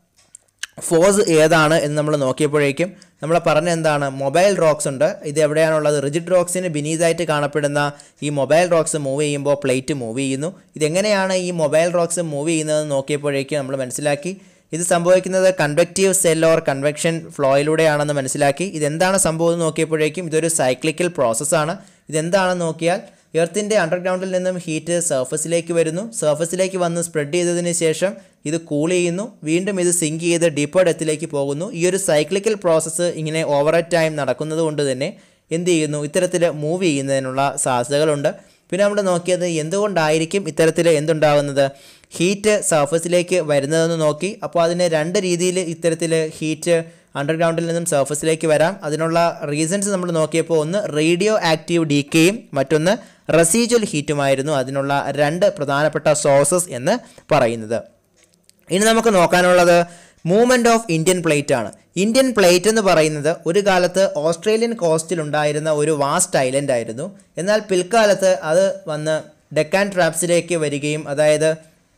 ഫോഴ്സ് ഏതാണ് എന്ന് നമ്മൾ നോക്കിയപ്പോഴേക്കും നമ്മൾ പറഞ്ഞ എന്താണ് മൊബൈൽ റോക്സ് ഉണ്ട് ഇത് എവിടെയാണുള്ളത് റിജിഡ് റോക്സിന് ബിനീതായിട്ട് കാണപ്പെടുന്ന ഈ മൊബൈൽ റോക്സ് മൂവ് ചെയ്യുമ്പോൾ പ്ലേറ്റ് മൂവ് ചെയ്യുന്നു ഇതെങ്ങനെയാണ് ഈ മൊബൈൽ റോക്സ് മൂവ് ചെയ്യുന്നതെന്ന് നോക്കിയപ്പോഴേക്കും നമ്മൾ മനസ്സിലാക്കി ഇത് സംഭവിക്കുന്നത് കൺവെക്റ്റീവ് സെൽ ഓർ കൺവെക്ഷൻ ഫ്ലോയിലൂടെയാണെന്ന് മനസ്സിലാക്കി ഇതെന്താണ് സംഭവം എന്ന് നോക്കിയപ്പോഴേക്കും ഇതൊരു സൈക്ലിക്കൽ പ്രോസസ്സാണ് ഇതെന്താണെന്ന് നോക്കിയാൽ എർത്തിൻ്റെ അണ്ടർഗ്രൗണ്ടിൽ നിന്നും ഹീറ്റ് സർഫസിലേക്ക് വരുന്നു സർഫസിലേക്ക് വന്ന് സ്പ്രെഡ് ചെയ്തതിന് ശേഷം ഇത് കൂൾ ചെയ്യുന്നു വീണ്ടും ഇത് സിങ്ക് ചെയ്ത് ഡീപ്പർ ഡെത്തിലേക്ക് പോകുന്നു ഈ ഒരു സൈക്ലിക്കൽ പ്രോസസ്സ് ഇങ്ങനെ ഓവർ എ ടൈം നടക്കുന്നത് കൊണ്ട് തന്നെ എന്ത് ചെയ്യുന്നു ഇത്തരത്തിൽ മൂവ് ചെയ്യുന്നതിനുള്ള സാധ്യതകളുണ്ട് പിന്നെ നമ്മൾ നോക്കിയത് എന്തുകൊണ്ടായിരിക്കും ഇത്തരത്തിൽ എന്തുണ്ടാകുന്നത് ഹീറ്റ് സർഫസിലേക്ക് വരുന്നതെന്ന് നോക്കി അപ്പോൾ അതിന് രണ്ട് രീതിയിൽ ഇത്തരത്തിൽ ഹീറ്റ് അണ്ടർഗ്രൗണ്ടിൽ നിന്നും സർഫസിലേക്ക് വരാം അതിനുള്ള റീസൺസ് നമ്മൾ നോക്കിയപ്പോൾ ഒന്ന് റേഡിയോ ആക്റ്റീവ് ഡീക്കെയും മറ്റൊന്ന് റെസീജ്വൽ ഹീറ്റുമായിരുന്നു അതിനുള്ള രണ്ട് പ്രധാനപ്പെട്ട സോഴ്സസ് എന്ന് പറയുന്നത് ഇനി നമുക്ക് നോക്കാനുള്ളത് മൂവ്മെൻറ്റ് ഓഫ് ഇന്ത്യൻ പ്ലേറ്റ് ആണ് ഇന്ത്യൻ പ്ലേറ്റ് എന്ന് പറയുന്നത് ഒരു കാലത്ത് ഓസ്ട്രേലിയൻ കോസ്റ്റിൽ ഉണ്ടായിരുന്ന ഒരു വാസ്റ്റ് ഐലൻഡ് ആയിരുന്നു എന്നാൽ പിൽക്കാലത്ത് അത് വന്ന് ഡെക്കാൻ ട്രാപ്സിലേക്ക് വരികയും അതായത്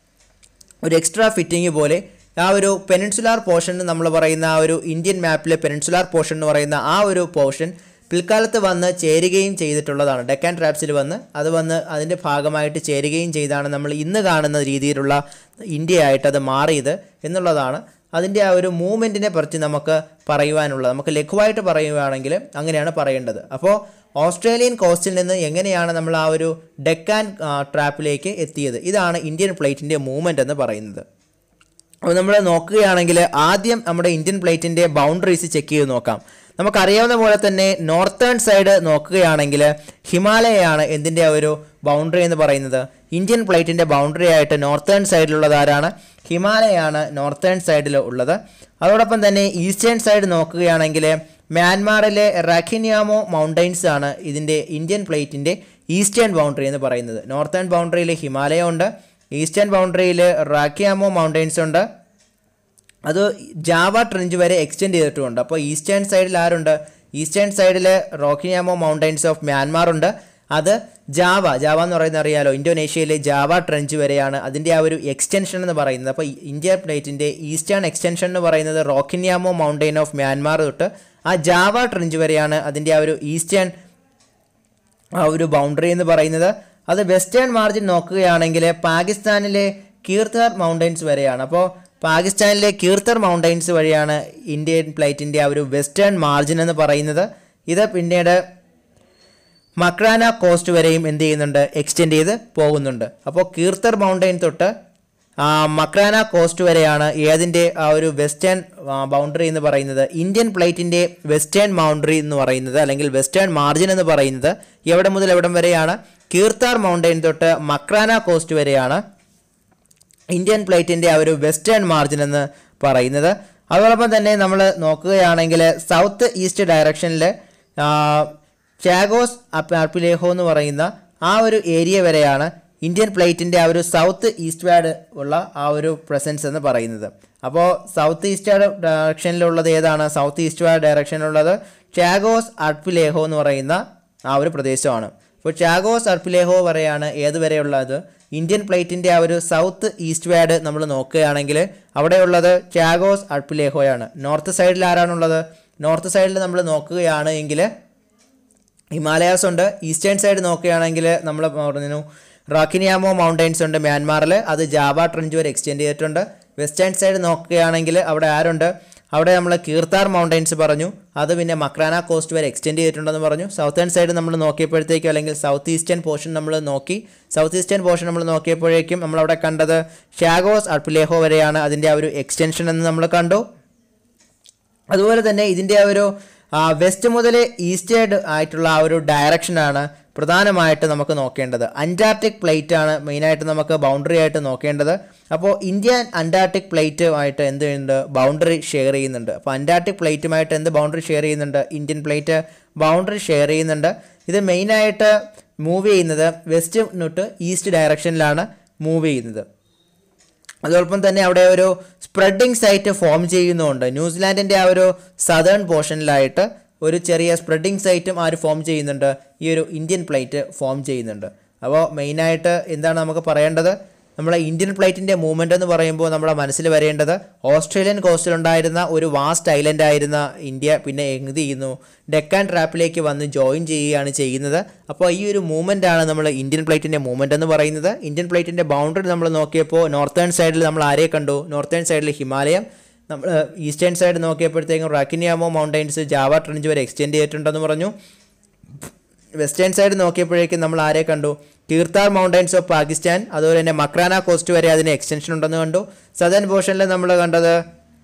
ഒരു എക്സ്ട്രാ ഫിറ്റിംഗ് പോലെ ആ ഒരു പെനിൻസുലാർ പോർഷൻ നമ്മൾ പറയുന്ന ആ ഒരു ഇന്ത്യൻ മാപ്പിലെ പെനിൻസുലാർ പോർഷൻ എന്ന് പറയുന്ന ആ ഒരു പോർഷൻ പിൽക്കാലത്ത് വന്ന് ചേരുകയും ചെയ്തിട്ടുള്ളതാണ് ഡെക്കാൻ ട്രാപ്സിൽ വന്ന് അത് വന്ന് അതിൻ്റെ ഭാഗമായിട്ട് ചേരുകയും ചെയ്താണ് നമ്മൾ ഇന്ന് കാണുന്ന രീതിയിലുള്ള ഇന്ത്യയായിട്ട് അത് മാറിയത് എന്നുള്ളതാണ് അതിൻ്റെ ആ ഒരു മൂവ്മെൻറ്റിനെ പറ്റി നമുക്ക് പറയുവാനുള്ളത് നമുക്ക് ലഘുവായിട്ട് പറയുകയാണെങ്കിൽ അങ്ങനെയാണ് പറയേണ്ടത് അപ്പോൾ ഓസ്ട്രേലിയൻ കോസ്റ്റിൽ നിന്ന് എങ്ങനെയാണ് നമ്മൾ ആ ഒരു ഡെക്കാൻ ട്രാപ്പിലേക്ക് എത്തിയത് ഇതാണ് ഇന്ത്യൻ പ്ലേറ്റിൻ്റെ മൂവ്മെൻറ്റ് എന്ന് പറയുന്നത് അപ്പോൾ നമ്മൾ നോക്കുകയാണെങ്കിൽ ആദ്യം നമ്മുടെ ഇന്ത്യൻ പ്ലേറ്റിൻ്റെ ബൗണ്ടറീസ് ചെക്ക് ചെയ്ത് നോക്കാം നമുക്കറിയാവുന്ന പോലെ തന്നെ നോർത്തേൺ സൈഡ് നോക്കുകയാണെങ്കിൽ ഹിമാലയയാണ് എന്തിൻ്റെ ഒരു ബൗണ്ടറി എന്ന് പറയുന്നത് ഇന്ത്യൻ പ്ലേറ്റിൻ്റെ ബൗണ്ടറി ആയിട്ട് നോർത്തേൺ സൈഡിലുള്ളത് ആരാണ് ഹിമാലയാണ് നോർത്തേൺ സൈഡിൽ ഉള്ളത് അതോടൊപ്പം തന്നെ ഈസ്റ്റേൺ സൈഡ് നോക്കുകയാണെങ്കിൽ മ്യാൻമാറിലെ റാഖിനിയാമോ മൗണ്ടൈൻസ് ആണ് ഇതിൻ്റെ ഇന്ത്യൻ പ്ലേറ്റിൻ്റെ ഈസ്റ്റേൺ ബൗണ്ടറി എന്ന് പറയുന്നത് നോർത്തേൺ ബൗണ്ടറിയിൽ ഹിമാലയ ഉണ്ട് ഈസ്റ്റേൺ ബൗണ്ടറിയിൽ റാഖിയാമോ മൗണ്ടൈൻസ് ഉണ്ട് അത് ജാവ ട്രെഞ്ച് വരെ എക്സ്റ്റെൻഡ് ചെയ്തിട്ടുമുണ്ട് അപ്പോൾ ഈസ്റ്റേൺ സൈഡിൽ ആരുണ്ട് ഈസ്റ്റേൺ സൈഡിൽ റോക്കിനിയാമോ മൗണ്ടൈൻസ് ഓഫ് മ്യാൻമാർ ഉണ്ട് അത് ജാവ ജാവ എന്ന് പറയുന്നത് അറിയാലോ ഇന്തോനേഷ്യയിലെ ജാവ ട്രെഞ്ച് വരെയാണ് അതിൻ്റെ ആ ഒരു എക്സ്റ്റൻഷൻ എന്ന് പറയുന്നത് അപ്പോൾ ഇന്ത്യ പ്ലേറ്റിൻ്റെ ഈസ്റ്റേൺ എക്സ്റ്റൻഷൻ എന്ന് പറയുന്നത് റോക്കിനിയാമോ മൗണ്ടൈൻ ഓഫ് മ്യാൻമാർ തൊട്ട് ആ ജാവ ട്രെഞ്ച് വരെയാണ് അതിൻ്റെ ആ ഒരു ഈസ്റ്റേൺ ആ ഒരു ബൗണ്ടറി എന്ന് പറയുന്നത് അത് വെസ്റ്റേൺ മാർജിൻ നോക്കുകയാണെങ്കിൽ പാകിസ്ഥാനിലെ കീർത്തർ മൗണ്ടൈൻസ് വരെയാണ് അപ്പോൾ പാകിസ്ഥാനിലെ കീർത്തർ മൗണ്ടൈൻസ് വഴിയാണ് ഇന്ത്യൻ പ്ലേറ്റിൻ്റെ ആ ഒരു വെസ്റ്റേൺ മാർജിൻ എന്ന് പറയുന്നത് ഇത് പിന്നീട് മക്രാന കോസ്റ്റ് വരെയും എന്ത് ചെയ്യുന്നുണ്ട് എക്സ്റ്റെൻഡ് ചെയ്ത് പോകുന്നുണ്ട് അപ്പോൾ കീർത്തർ മൗണ്ടൈൻ തൊട്ട് ആ, മക്രാന കോസ്റ്റ് വരെയാണ് ഏതിൻ്റെ ആ ഒരു വെസ്റ്റേൺ ബൗണ്ടറി എന്ന് പറയുന്നത് ഇന്ത്യൻ പ്ലേറ്റിൻ്റെ വെസ്റ്റേൺ ബൗണ്ടറി എന്ന് പറയുന്നത് അല്ലെങ്കിൽ വെസ്റ്റേൺ മാർജിൻ എന്ന് പറയുന്നത് എവിടെ മുതൽ എവിടം വരെയാണ് കീർത്താർ മൗണ്ടൈൻ തൊട്ട് മക്രാന കോസ്റ്റ് വരെയാണ് ഇന്ത്യൻ പ്ലേറ്റിൻ്റെ ആ ഒരു വെസ്റ്റേൺ മാർജിൻ എന്ന് പറയുന്നത് അതോടൊപ്പം തന്നെ നമ്മൾ നോക്കുകയാണെങ്കിൽ സൗത്ത് ഈസ്റ്റ് ഡയറക്ഷനിൽ ചാഗോസ് അർപ്പിലേഹോ എന്ന് പറയുന്ന ആ ഒരു ഏരിയ വരെയാണ് ഇന്ത്യൻ പ്ലേറ്റിൻ്റെ ആ ഒരു സൗത്ത് ഈസ്റ്റ് വാഡ് ഉള്ള ആ ഒരു പ്രസൻസ് എന്ന് പറയുന്നത് അപ്പോൾ സൗത്ത് ഈസ്റ്റ് ഡയറക്ഷനിലുള്ളത് ഏതാണ് സൗത്ത് ഈസ്റ്റ് വാഡ് ഡയറക്ഷനിലുള്ളത് ചാഗോസ് അർപ്പിലേഹോ എന്ന് പറയുന്ന ആ ഒരു പ്രദേശമാണ് അപ്പോൾ ചാഗോസ് അർപ്പിലേഹോ വരെയാണ് ഏത് വരെയുള്ളത് ഇന്ത്യൻ പ്ലേറ്റിൻ്റെ ആ ഒരു സൗത്ത് ഈസ്റ്റ് വാഡ് നമ്മൾ നോക്കുകയാണെങ്കിൽ അവിടെയുള്ളത് ചാഗോസ് അർപ്പിലേഹോയാണ് നോർത്ത് സൈഡിൽ ആരാണുള്ളത് നോർത്ത് സൈഡിൽ നമ്മൾ നോക്കുകയാണ് എങ്കിൽ ഹിമാലയാസ് ഉണ്ട് ഈസ്റ്റേൺ സൈഡ് നോക്കുകയാണെങ്കിൽ നമ്മൾ പറഞ്ഞു റാക്കിനിയാമോ മൗണ്ടൈൻസ് ഉണ്ട് മ്യാൻമാറിൽ അത് ജാവ ട്രെഞ്ച് വരെ എക്സ്റ്റെൻഡ് ചെയ്തിട്ടുണ്ട് വെസ്റ്റേൺ സൈഡ് നോക്കുകയാണെങ്കിൽ അവിടെ ആരുണ്ട് അവിടെ നമ്മൾ കീർത്താർ മൗണ്ടൈൻസ് പറഞ്ഞു അത് പിന്നെ മക്രാന കോസ്റ്റ് വരെ എക്സ്റ്റെൻഡ് ചെയ്തിട്ടുണ്ടെന്ന് പറഞ്ഞു സൗത്തേൺ സൈഡ് നമ്മൾ നോക്കിയപ്പോഴത്തേക്കും അല്ലെങ്കിൽ സൗത്ത് ഈസ്റ്റേൺ പോർഷൻ നമ്മൾ നോക്കി സൗത്ത് ഈസ്റ്റേൺ പോർഷൻ നമ്മൾ നോക്കിയപ്പോഴേക്കും നമ്മളവിടെ കണ്ടത് ഷാഗോസ് അർപ്പിലേഹോ വരെയാണ് അതിൻ്റെ ആ ഒരു എക്സ്റ്റൻഷൻ എന്ന് നമ്മൾ കണ്ടു അതുപോലെ തന്നെ ഇതിൻ്റെ ആ ഒരു വെസ്റ്റ് മുതൽ ഈസ്റ്റേഡ് ആയിട്ടുള്ള ആ ഒരു ഡയറക്ഷനാണ് പ്രധാനമായിട്ട് നമുക്ക് നോക്കേണ്ടത് അന്റാർട്ടിക് പ്ലേറ്റ് ആണ് മെയിനായിട്ട് നമുക്ക് ബൗണ്ടറി ആയിട്ട് നോക്കേണ്ടത് അപ്പോൾ ഇന്ത്യൻ അന്റാർട്ടിക് പ്ലേറ്റുമായിട്ട് എന്ത് ചെയ്യുന്നുണ്ട് ബൗണ്ടറി ഷെയർ ചെയ്യുന്നുണ്ട് അപ്പോൾ അന്റാർട്ടിക് പ്ലേറ്റുമായിട്ട് എന്ത് ബൗണ്ടറി ഷെയർ ചെയ്യുന്നുണ്ട് ഇന്ത്യൻ പ്ലേറ്റ് ബൗണ്ടറി ഷെയർ ചെയ്യുന്നുണ്ട് ഇത് മെയിനായിട്ട് മൂവ് ചെയ്യുന്നത് വെസ്റ്റ് തൊട്ട് ഈസ്റ്റ് ഡയറക്ഷനിലാണ് മൂവ് ചെയ്യുന്നത് അതോടൊപ്പം തന്നെ അവിടെ ഒരു സ്പ്രെഡിങ് സൈറ്റ് ഫോം ചെയ്യുന്നുണ്ട് ന്യൂസിലാൻഡിൻ്റെ ആ ഒരു സദേൺ പോർഷനിലായിട്ട് ഒരു ചെറിയ സ്പ്രെഡിങ് സൈറ്റും ആ ഒരു ഫോം ചെയ്യുന്നുണ്ട് ഈ ഒരു ഇന്ത്യൻ പ്ലേറ്റ് ഫോം ചെയ്യുന്നുണ്ട് അപ്പോൾ മെയിനായിട്ട് എന്താണ് നമുക്ക് പറയേണ്ടത് നമ്മളെ ഇന്ത്യൻ പ്ലേറ്റിൻ്റെ മൂവ്മെൻ്റ് എന്ന് പറയുമ്പോൾ നമ്മുടെ മനസ്സിൽ വരേണ്ടത് ഓസ്ട്രേലിയൻ കോസ്റ്റിലുണ്ടായിരുന്ന ഒരു വാസ്റ്റ് ഐലൻഡ് ആയിരുന്ന ഇന്ത്യ പിന്നെ എന്ത് ചെയ്യുന്നു ഡെക്കാൻ ട്രാപ്പിലേക്ക് വന്ന് ജോയിൻ ചെയ്യുകയാണ് ചെയ്യുന്നത് അപ്പോൾ ഈ ഒരു മൂവ്മെൻ്റ് ആണ് നമ്മൾ ഇന്ത്യൻ പ്ലേറ്റിൻ്റെ മൂവ്മെൻ്റ് എന്ന് പറയുന്നത് ഇന്ത്യൻ പ്ലേറ്റിൻ്റെ ബൗണ്ടറി നമ്മൾ നോക്കിയപ്പോൾ നോർത്തേൺ സൈഡിൽ നമ്മൾ ആരെ കണ്ടു നോർത്തേൺ സൈഡിൽ ഹിമാലയം നമ്മൾ ഈസ്റ്റേൺ സൈഡ് നോക്കിയപ്പോഴത്തേക്കും റാക്കിനിയാമോ മൗണ്ടൈൻസ് ജാവ ട്രെഞ്ച് വരെ എക്സ്റ്റെൻഡ് ചെയ്തിട്ടുണ്ടെന്ന് പറഞ്ഞു വെസ്റ്റേൺ സൈഡ് നോക്കിയപ്പോഴേക്കും നമ്മൾ ആരെ കണ്ടു കീർത്താർ മൗണ്ടൈൻസ് ഓഫ് പാകിസ്ഥാൻ അതുപോലെ തന്നെ മക്രാന കോസ്റ്റ് വരെ അതിന് എക്സ്റ്റൻഷൻ ഉണ്ടെന്ന് കണ്ടു സദേൺ പോർഷനിൽ നമ്മൾ കണ്ടത്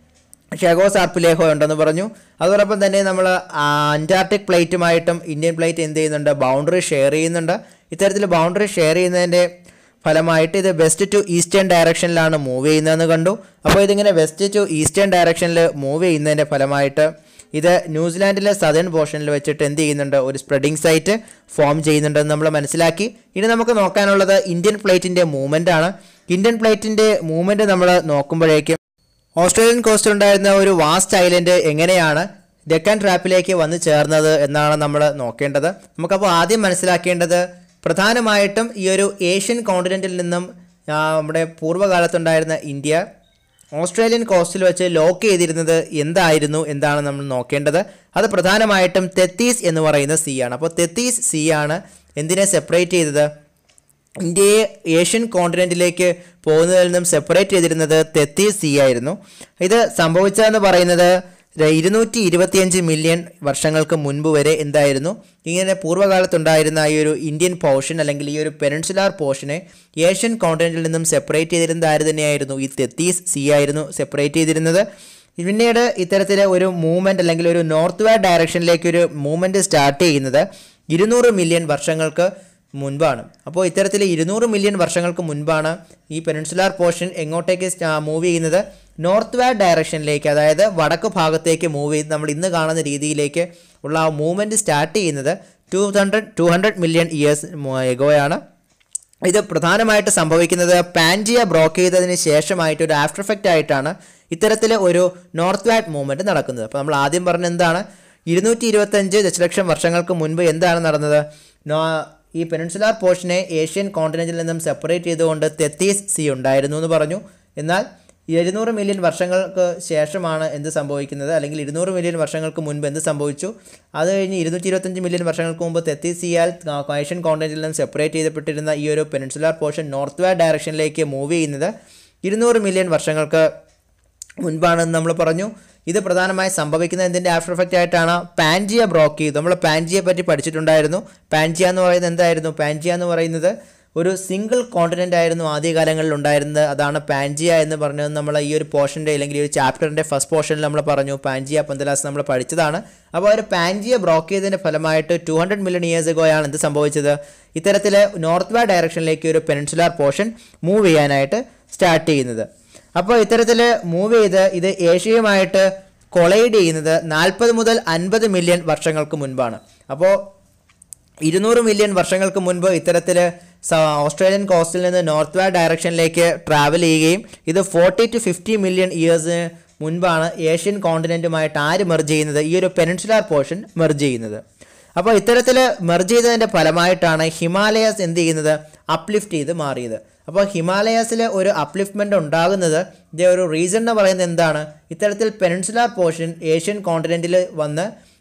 ഷെഗോസ് ആർപ്പിലേഹോ ഉണ്ടെന്ന് പറഞ്ഞു അതോടൊപ്പം തന്നെ നമ്മൾ അന്റാർട്ടിക് പ്ലേറ്റുമായിട്ടും ഇന്ത്യൻ പ്ലേറ്റ് എന്ത് ചെയ്യുന്നുണ്ട് ബൗണ്ടറി ഷെയർ ചെയ്യുന്നുണ്ട് ഇത്തരത്തിൽ ബൗണ്ടറി ഷെയർ ചെയ്യുന്നതിൻ്റെ ഫലമായിട്ട് ഇത് വെസ്റ്റ് ടു ഈസ്റ്റേൺ ഡയറക്ഷനിലാണ് മൂവ് ചെയ്യുന്നതെന്ന് കണ്ടു അപ്പോൾ ഇതിങ്ങനെ വെസ്റ്റ് ടു ഈസ്റ്റേൺ ഡയറക്ഷനിൽ മൂവ് ചെയ്യുന്നതിൻ്റെ ഫലമായിട്ട് ഇത് ന്യൂസിലാൻഡിലെ സദേൺ പോർഷനിൽ വെച്ചിട്ട് എന്ത് ചെയ്യുന്നുണ്ട് ഒരു സ്പ്രെഡിങ് സൈറ്റ് ഫോം ചെയ്യുന്നുണ്ടെന്ന് നമ്മൾ മനസ്സിലാക്കി ഇനി നമുക്ക് നോക്കാനുള്ളത് ഇന്ത്യൻ പ്ലേറ്റിൻ്റെ മൂവ്മെൻ്റ് ആണ് ഇന്ത്യൻ പ്ലേറ്റിൻ്റെ മൂവ്മെൻറ്റ് നമ്മൾ നോക്കുമ്പോഴേക്കും ഓസ്ട്രേലിയൻ കോസ്റ്റിൽ ഉണ്ടായിരുന്ന ഒരു വാസ്റ്റ് ഐലൻഡ് എങ്ങനെയാണ് ഡെക്കാൻ ട്രാപ്പിലേക്ക് വന്ന് ചേർന്നത് എന്നാണ് നമ്മൾ നോക്കേണ്ടത് നമുക്കപ്പോൾ ആദ്യം മനസ്സിലാക്കേണ്ടത് പ്രധാനമായിട്ടും ഈ ഒരു ഏഷ്യൻ കോണ്ടിനെൻറ്റിൽ നിന്നും ആ, നമ്മുടെ പൂർവ്വകാലത്തുണ്ടായിരുന്ന ഇന്ത്യ ഓസ്ട്രേലിയൻ കോസ്റ്റിൽ വെച്ച് ലോക്ക് ചെയ്തിരുന്നത് എന്തായിരുന്നു എന്താണ് നമ്മൾ നോക്കേണ്ടത് അത് പ്രധാനമായിട്ടും തെത്തീസ് എന്ന് പറയുന്ന സീ ആണ് അപ്പോൾ തെത്തീസ് സീ ആണ് എന്തിനെ സെപ്പറേറ്റ് ചെയ്തത് ഇന്ത്യയെ ഏഷ്യൻ കോണ്ടിനെൻറ്റിലേക്ക് പോകുന്നതിൽ നിന്നും സെപ്പറേറ്റ് ചെയ്തിരുന്നത് തെത്തീസ് സീ ആയിരുന്നു ഇത് സംഭവിച്ചതെന്ന് പറയുന്നത് ര- ഇരുന്നൂറ്റി ഇരുപത്തിയഞ്ച് മില്യൺ വർഷങ്ങൾക്ക് മുൻപ് വരെ എന്തായിരുന്നു ഇങ്ങനെ പൂർവ്വകാലത്തുണ്ടായിരുന്ന ഈ ഒരു ഇന്ത്യൻ പോർഷൻ അല്ലെങ്കിൽ ഈ ഒരു പെനിൻസുലാർ പോർഷനെ ഏഷ്യൻ കോണ്ടിനെൻറ്റിൽ നിന്നും സെപ്പറേറ്റ് ചെയ്തിരുന്നത് ആര് തന്നെയായിരുന്നു ഈ തെത്തീസ് സീ ആയിരുന്നു സെപ്പറേറ്റ് ചെയ്തിരുന്നത് പിന്നീട് ഇത്തരത്തിലെ ഒരു മൂവ്മെൻറ്റ് അല്ലെങ്കിൽ ഒരു നോർത്ത് വേ ഡയറക്ഷനിലേക്ക് ഒരു മൂവ്മെൻറ്റ് സ്റ്റാർട്ട് ചെയ്യുന്നത് ഇരുന്നൂറ് മില്യൺ വർഷങ്ങൾക്ക് മുൻപാണ് അപ്പോൾ ഇത്തരത്തിൽ ഇരുന്നൂറ് മില്യൺ വർഷങ്ങൾക്ക് മുൻപാണ് ഈ പെനിൻസുലാർ പോർഷൻ എങ്ങോട്ടേക്ക് മൂവ് ചെയ്യുന്നത് നോർത്ത് വേ ഡയറക്ഷനിലേക്ക് അതായത് വടക്ക് ഭാഗത്തേക്ക് മൂവ് ചെയ്ത് നമ്മൾ ഇന്ന് കാണുന്ന രീതിയിലേക്ക് ഉള്ള ആ മൂവ്മെൻറ്റ് സ്റ്റാർട്ട് ചെയ്യുന്നത് two hundred two hundred million years എഗോയാണ് ഇത് പ്രധാനമായിട്ട് സംഭവിക്കുന്നത് പാൻജിയ ബ്രോക്ക് ചെയ്തതിന് ശേഷമായിട്ട് ഒരു ആഫ്റ്റർ എഫക്റ്റ് ആയിട്ടാണ് ഇത്തരത്തിൽ ഒരു നോർത്ത് വാറ്റ് മൂവ്മെൻറ്റ് നടക്കുന്നത് അപ്പോൾ നമ്മൾ ആദ്യം പറഞ്ഞ എന്താണ് ഇരുന്നൂറ്റി ഇരുപത്തഞ്ച് ദശലക്ഷം വർഷങ്ങൾക്ക് മുൻപ് എന്താണ് നടന്നത് നോ ഈ പെനിൻസുലാർ പോർഷനെ ഏഷ്യൻ കോണ്ടിനെൻറ്റിൽ നിന്നും സെപ്പറേറ്റ് ചെയ്തുകൊണ്ട് തെത്തീസ് സി ഉണ്ടായിരുന്നു എന്ന് പറഞ്ഞു എന്നാൽ എഴുന്നൂറ് മില്യൺ വർഷങ്ങൾക്ക് ശേഷമാണ് എന്ത് സംഭവിക്കുന്നത് അല്ലെങ്കിൽ ഇരുന്നൂറ് മില്യൺ വർഷങ്ങൾക്ക് മുൻപ് എന്ത് സംഭവിച്ചു അത് കഴിഞ്ഞ് ഇരുന്നൂറ്റി ഇരുപത്തഞ്ച് മില്യൺ വർഷങ്ങൾക്ക് മുമ്പ് തെത്തീസിയാൽ ഏഷ്യൻ കോണ്ടിനെൻറ്റിൽ നിന്നും സെപ്പറേറ്റ് ചെയ്യപ്പെട്ടിരുന്ന ഈ ഒരു പെനിൻസുലാർ പോർഷൻ നോർത്ത് വേ ഡയറക്ഷനിലേക്ക് മൂവ് ചെയ്യുന്നത് ഇരുന്നൂറ് മില്യൺ വർഷങ്ങൾക്ക് മുൻപാണെന്ന് നമ്മൾ പറഞ്ഞു ഇത് പ്രധാനമായി സംഭവിക്കുന്നത് എന്തിൻ്റെ ആഫ്റ്റർ എഫക്റ്റ് ആയിട്ടാണ് പാൻജിയ ബ്രോക്ക് ചെയ്തു നമ്മൾ പാൻജിയെ പറ്റി പഠിച്ചിട്ടുണ്ടായിരുന്നു പാൻജിയ എന്ന് പറയുന്നത് എന്തായിരുന്നു പാൻജിയ എന്ന് പറയുന്നത് ഒരു സിംഗിൾ കോണ്ടിനെൻ്റ് ആയിരുന്നു ആദ്യകാലങ്ങളിൽ ഉണ്ടായിരുന്നത് അതാണ് പാൻജിയ എന്ന് പറഞ്ഞത് നമ്മൾ ഈ ഒരു പോർഷൻ്റെ അല്ലെങ്കിൽ ഈ ഒരു ചാപ്റ്ററിൻ്റെ ഫസ്റ്റ് പോർഷനിൽ നമ്മൾ പറഞ്ഞു പാൻജിയ പന്തലാസ് നമ്മൾ പഠിച്ചതാണ് അപ്പോൾ ഒരു പാൻജിയ ബ്രോക്ക് ചെയ്തതിൻ്റെ ഫലമായിട്ട് ടു ഹൺഡ്രഡ് മില്യൺ ഇയേഴ്സ് എഗോയാണ് എന്ത് സംഭവിച്ചത് ഇത്തരത്തിൽ നോർത്ത് വേ ഡയറക്ഷനിലേക്ക് ഒരു പെനിൻസുലാർ പോർഷൻ മൂവ് ചെയ്യാനായിട്ട് സ്റ്റാർട്ട് ചെയ്യുന്നത് അപ്പോൾ ഇത്തരത്തിൽ മൂവ് ചെയ്ത് ഇത് ഏഷ്യയുമായിട്ട് കൊളൈഡ് ചെയ്യുന്നത് നാൽപ്പത് മുതൽ അൻപത് മില്യൺ വർഷങ്ങൾക്ക് മുൻപാണ് അപ്പോൾ ഇരുന്നൂറ് മില്യൺ വർഷങ്ങൾക്ക് മുൻപ് ഇത്തരത്തിൽ ഓസ്ട്രേലിയൻ കോസ്റ്റിൽ നിന്ന് നോർത്ത് വേ ഡയറക്ഷനിലേക്ക് ട്രാവൽ ചെയ്യുകയും ഇത് ഫോർട്ടി ടു ഫിഫ്റ്റി മില്യൺ ഇയേഴ്സിന് മുൻപാണ് ഏഷ്യൻ കോണ്ടിനെൻറ്റുമായിട്ട് ആര് മെർജ് ചെയ്യുന്നത് ഈ ഒരു പെനിൻസുലാർ പോർഷൻ മെർജ് ചെയ്യുന്നത് അപ്പോൾ ഇത്തരത്തിൽ മെർജ് ചെയ്തതിൻ്റെ ഫലമായിട്ടാണ് ഹിമാലയാസ് എന്ത് ചെയ്യുന്നത് അപ്ലിഫ്റ്റ് ചെയ്ത് മാറിയത് അപ്പോൾ ഹിമാലയാസിൽ ഒരു അപ്ലിഫ്റ്റ്മെൻ്റ് ഉണ്ടാകുന്നത് ഇതിൻ്റെ ഒരു റീസൺ എന്ന് പറയുന്നത് എന്താണ് ഇത്തരത്തിൽ പെനിൻസുലാർ പോർഷൻ ഏഷ്യൻ കോണ്ടിനെൻറ്റിൽ വന്ന്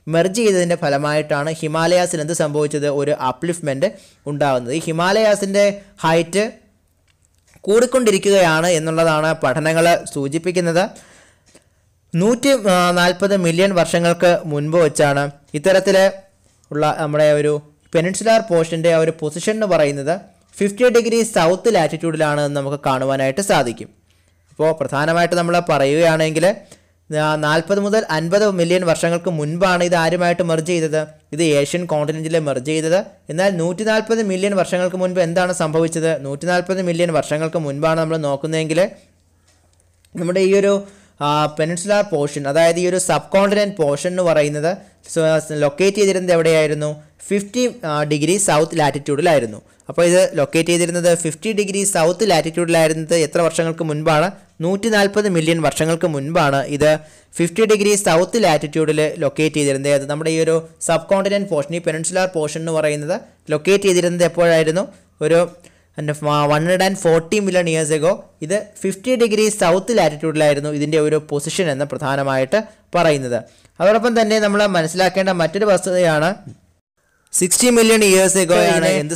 മെർജ് ചെയ്തതിൻ്റെ ഫലമായിട്ടാണ് ഹിമാലയാസിന് എന്ത് സംഭവിച്ചത് ഒരു അപ്ലിഫ്റ്റ്മെൻറ്റ് ഉണ്ടാകുന്നത് ഈ ഹിമാലയാസിൻ്റെ ഹൈറ്റ് കൂടിക്കൊണ്ടിരിക്കുകയാണ് എന്നുള്ളതാണ് പഠനങ്ങൾ സൂചിപ്പിക്കുന്നത് നൂറ്റി നാൽപ്പത് മില്യൺ വർഷങ്ങൾക്ക് മുൻപ് വെച്ചാണ് ഇത്തരത്തിൽ ഉള്ള നമ്മുടെ ഒരു പെനിൻസുലാർ പോർഷൻ്റെ ആ ഒരു പൊസിഷൻ എന്ന് പറയുന്നത് ഫിഫ്റ്റി ഡിഗ്രി സൗത്ത് ലാറ്റിറ്റ്യൂഡിലാണ് എന്ന് നമുക്ക് കാണുവാനായിട്ട് സാധിക്കും അപ്പോൾ പ്രധാനമായിട്ട് നമ്മൾ പറയുകയാണെങ്കിൽ നാൽപ്പത് മുതൽ അൻപത് മില്യൺ വർഷങ്ങൾക്ക് മുൻപാണ് ഇത് ആരുമായിട്ട് മെർജ് ചെയ്തത് ഇത് ഏഷ്യൻ കോണ്ടിനെൻറ്റിൽ മെർജ് ചെയ്തത് എന്നാൽ നൂറ്റി നാൽപ്പത് മില്യൺ വർഷങ്ങൾക്ക് മുൻപ് എന്താണ് സംഭവിച്ചത് നൂറ്റി നാൽപ്പത് മില്യൺ വർഷങ്ങൾക്ക് മുൻപാണ് നമ്മൾ നോക്കുന്നതെങ്കിൽ നമ്മുടെ ഈ ഒരു പെനിൻസുലാർ പോർഷൻ അതായത് ഈ ഒരു സബ് കോണ്ടിനെൻറ്റ് പോർഷൻ എന്ന് പറയുന്നത് ലൊക്കേറ്റ് ചെയ്തിരുന്നത് എവിടെയായിരുന്നു ഫിഫ്റ്റി ഡിഗ്രി സൗത്ത് ലാറ്റിറ്റ്യൂഡിലായിരുന്നു അപ്പോൾ ഇത് ലൊക്കേറ്റ് ചെയ്തിരുന്നത് ഫിഫ്റ്റി ഡിഗ്രി സൗത്ത് ലാറ്റിറ്റ്യൂഡിലായിരുന്നത് എത്ര വർഷങ്ങൾക്ക് മുൻപാണ് നൂറ്റി നാൽപ്പത് മില്യൺ വർഷങ്ങൾക്ക് മുൻപാണ് ഇത് ഫിഫ്റ്റി ഡിഗ്രി സൗത്ത് ലാറ്റിറ്റ്യൂഡിൽ ലൊക്കേറ്റ് ചെയ്തിരുന്നത് അത് നമ്മുടെ ഈ ഒരു സബ് കോണ്ടിനെൻറ്റ് പോർഷൻ ഈ പെനിൻസുലാർ പോർഷൻ എന്ന് പറയുന്നത് ലൊക്കേറ്റ് ചെയ്തിരുന്നത് എപ്പോഴായിരുന്നു ഒരു one hundred and forty million years ago ഇത് ഫിഫ്റ്റി ഡിഗ്രി സൗത്ത് ലാറ്റിറ്റ്യൂഡിലായിരുന്നു ഇതിൻ്റെ ഒരു പൊസിഷൻ എന്ന് പ്രധാനമായിട്ട് പറയുന്നത് അതോടൊപ്പം തന്നെ നമ്മൾ മനസ്സിലാക്കേണ്ട മറ്റൊരു വസ്തുതയാണ് സിക്സ്റ്റി മില്യൺ ഇയേഴ്സ് എഗോ ആണ് എന്ത്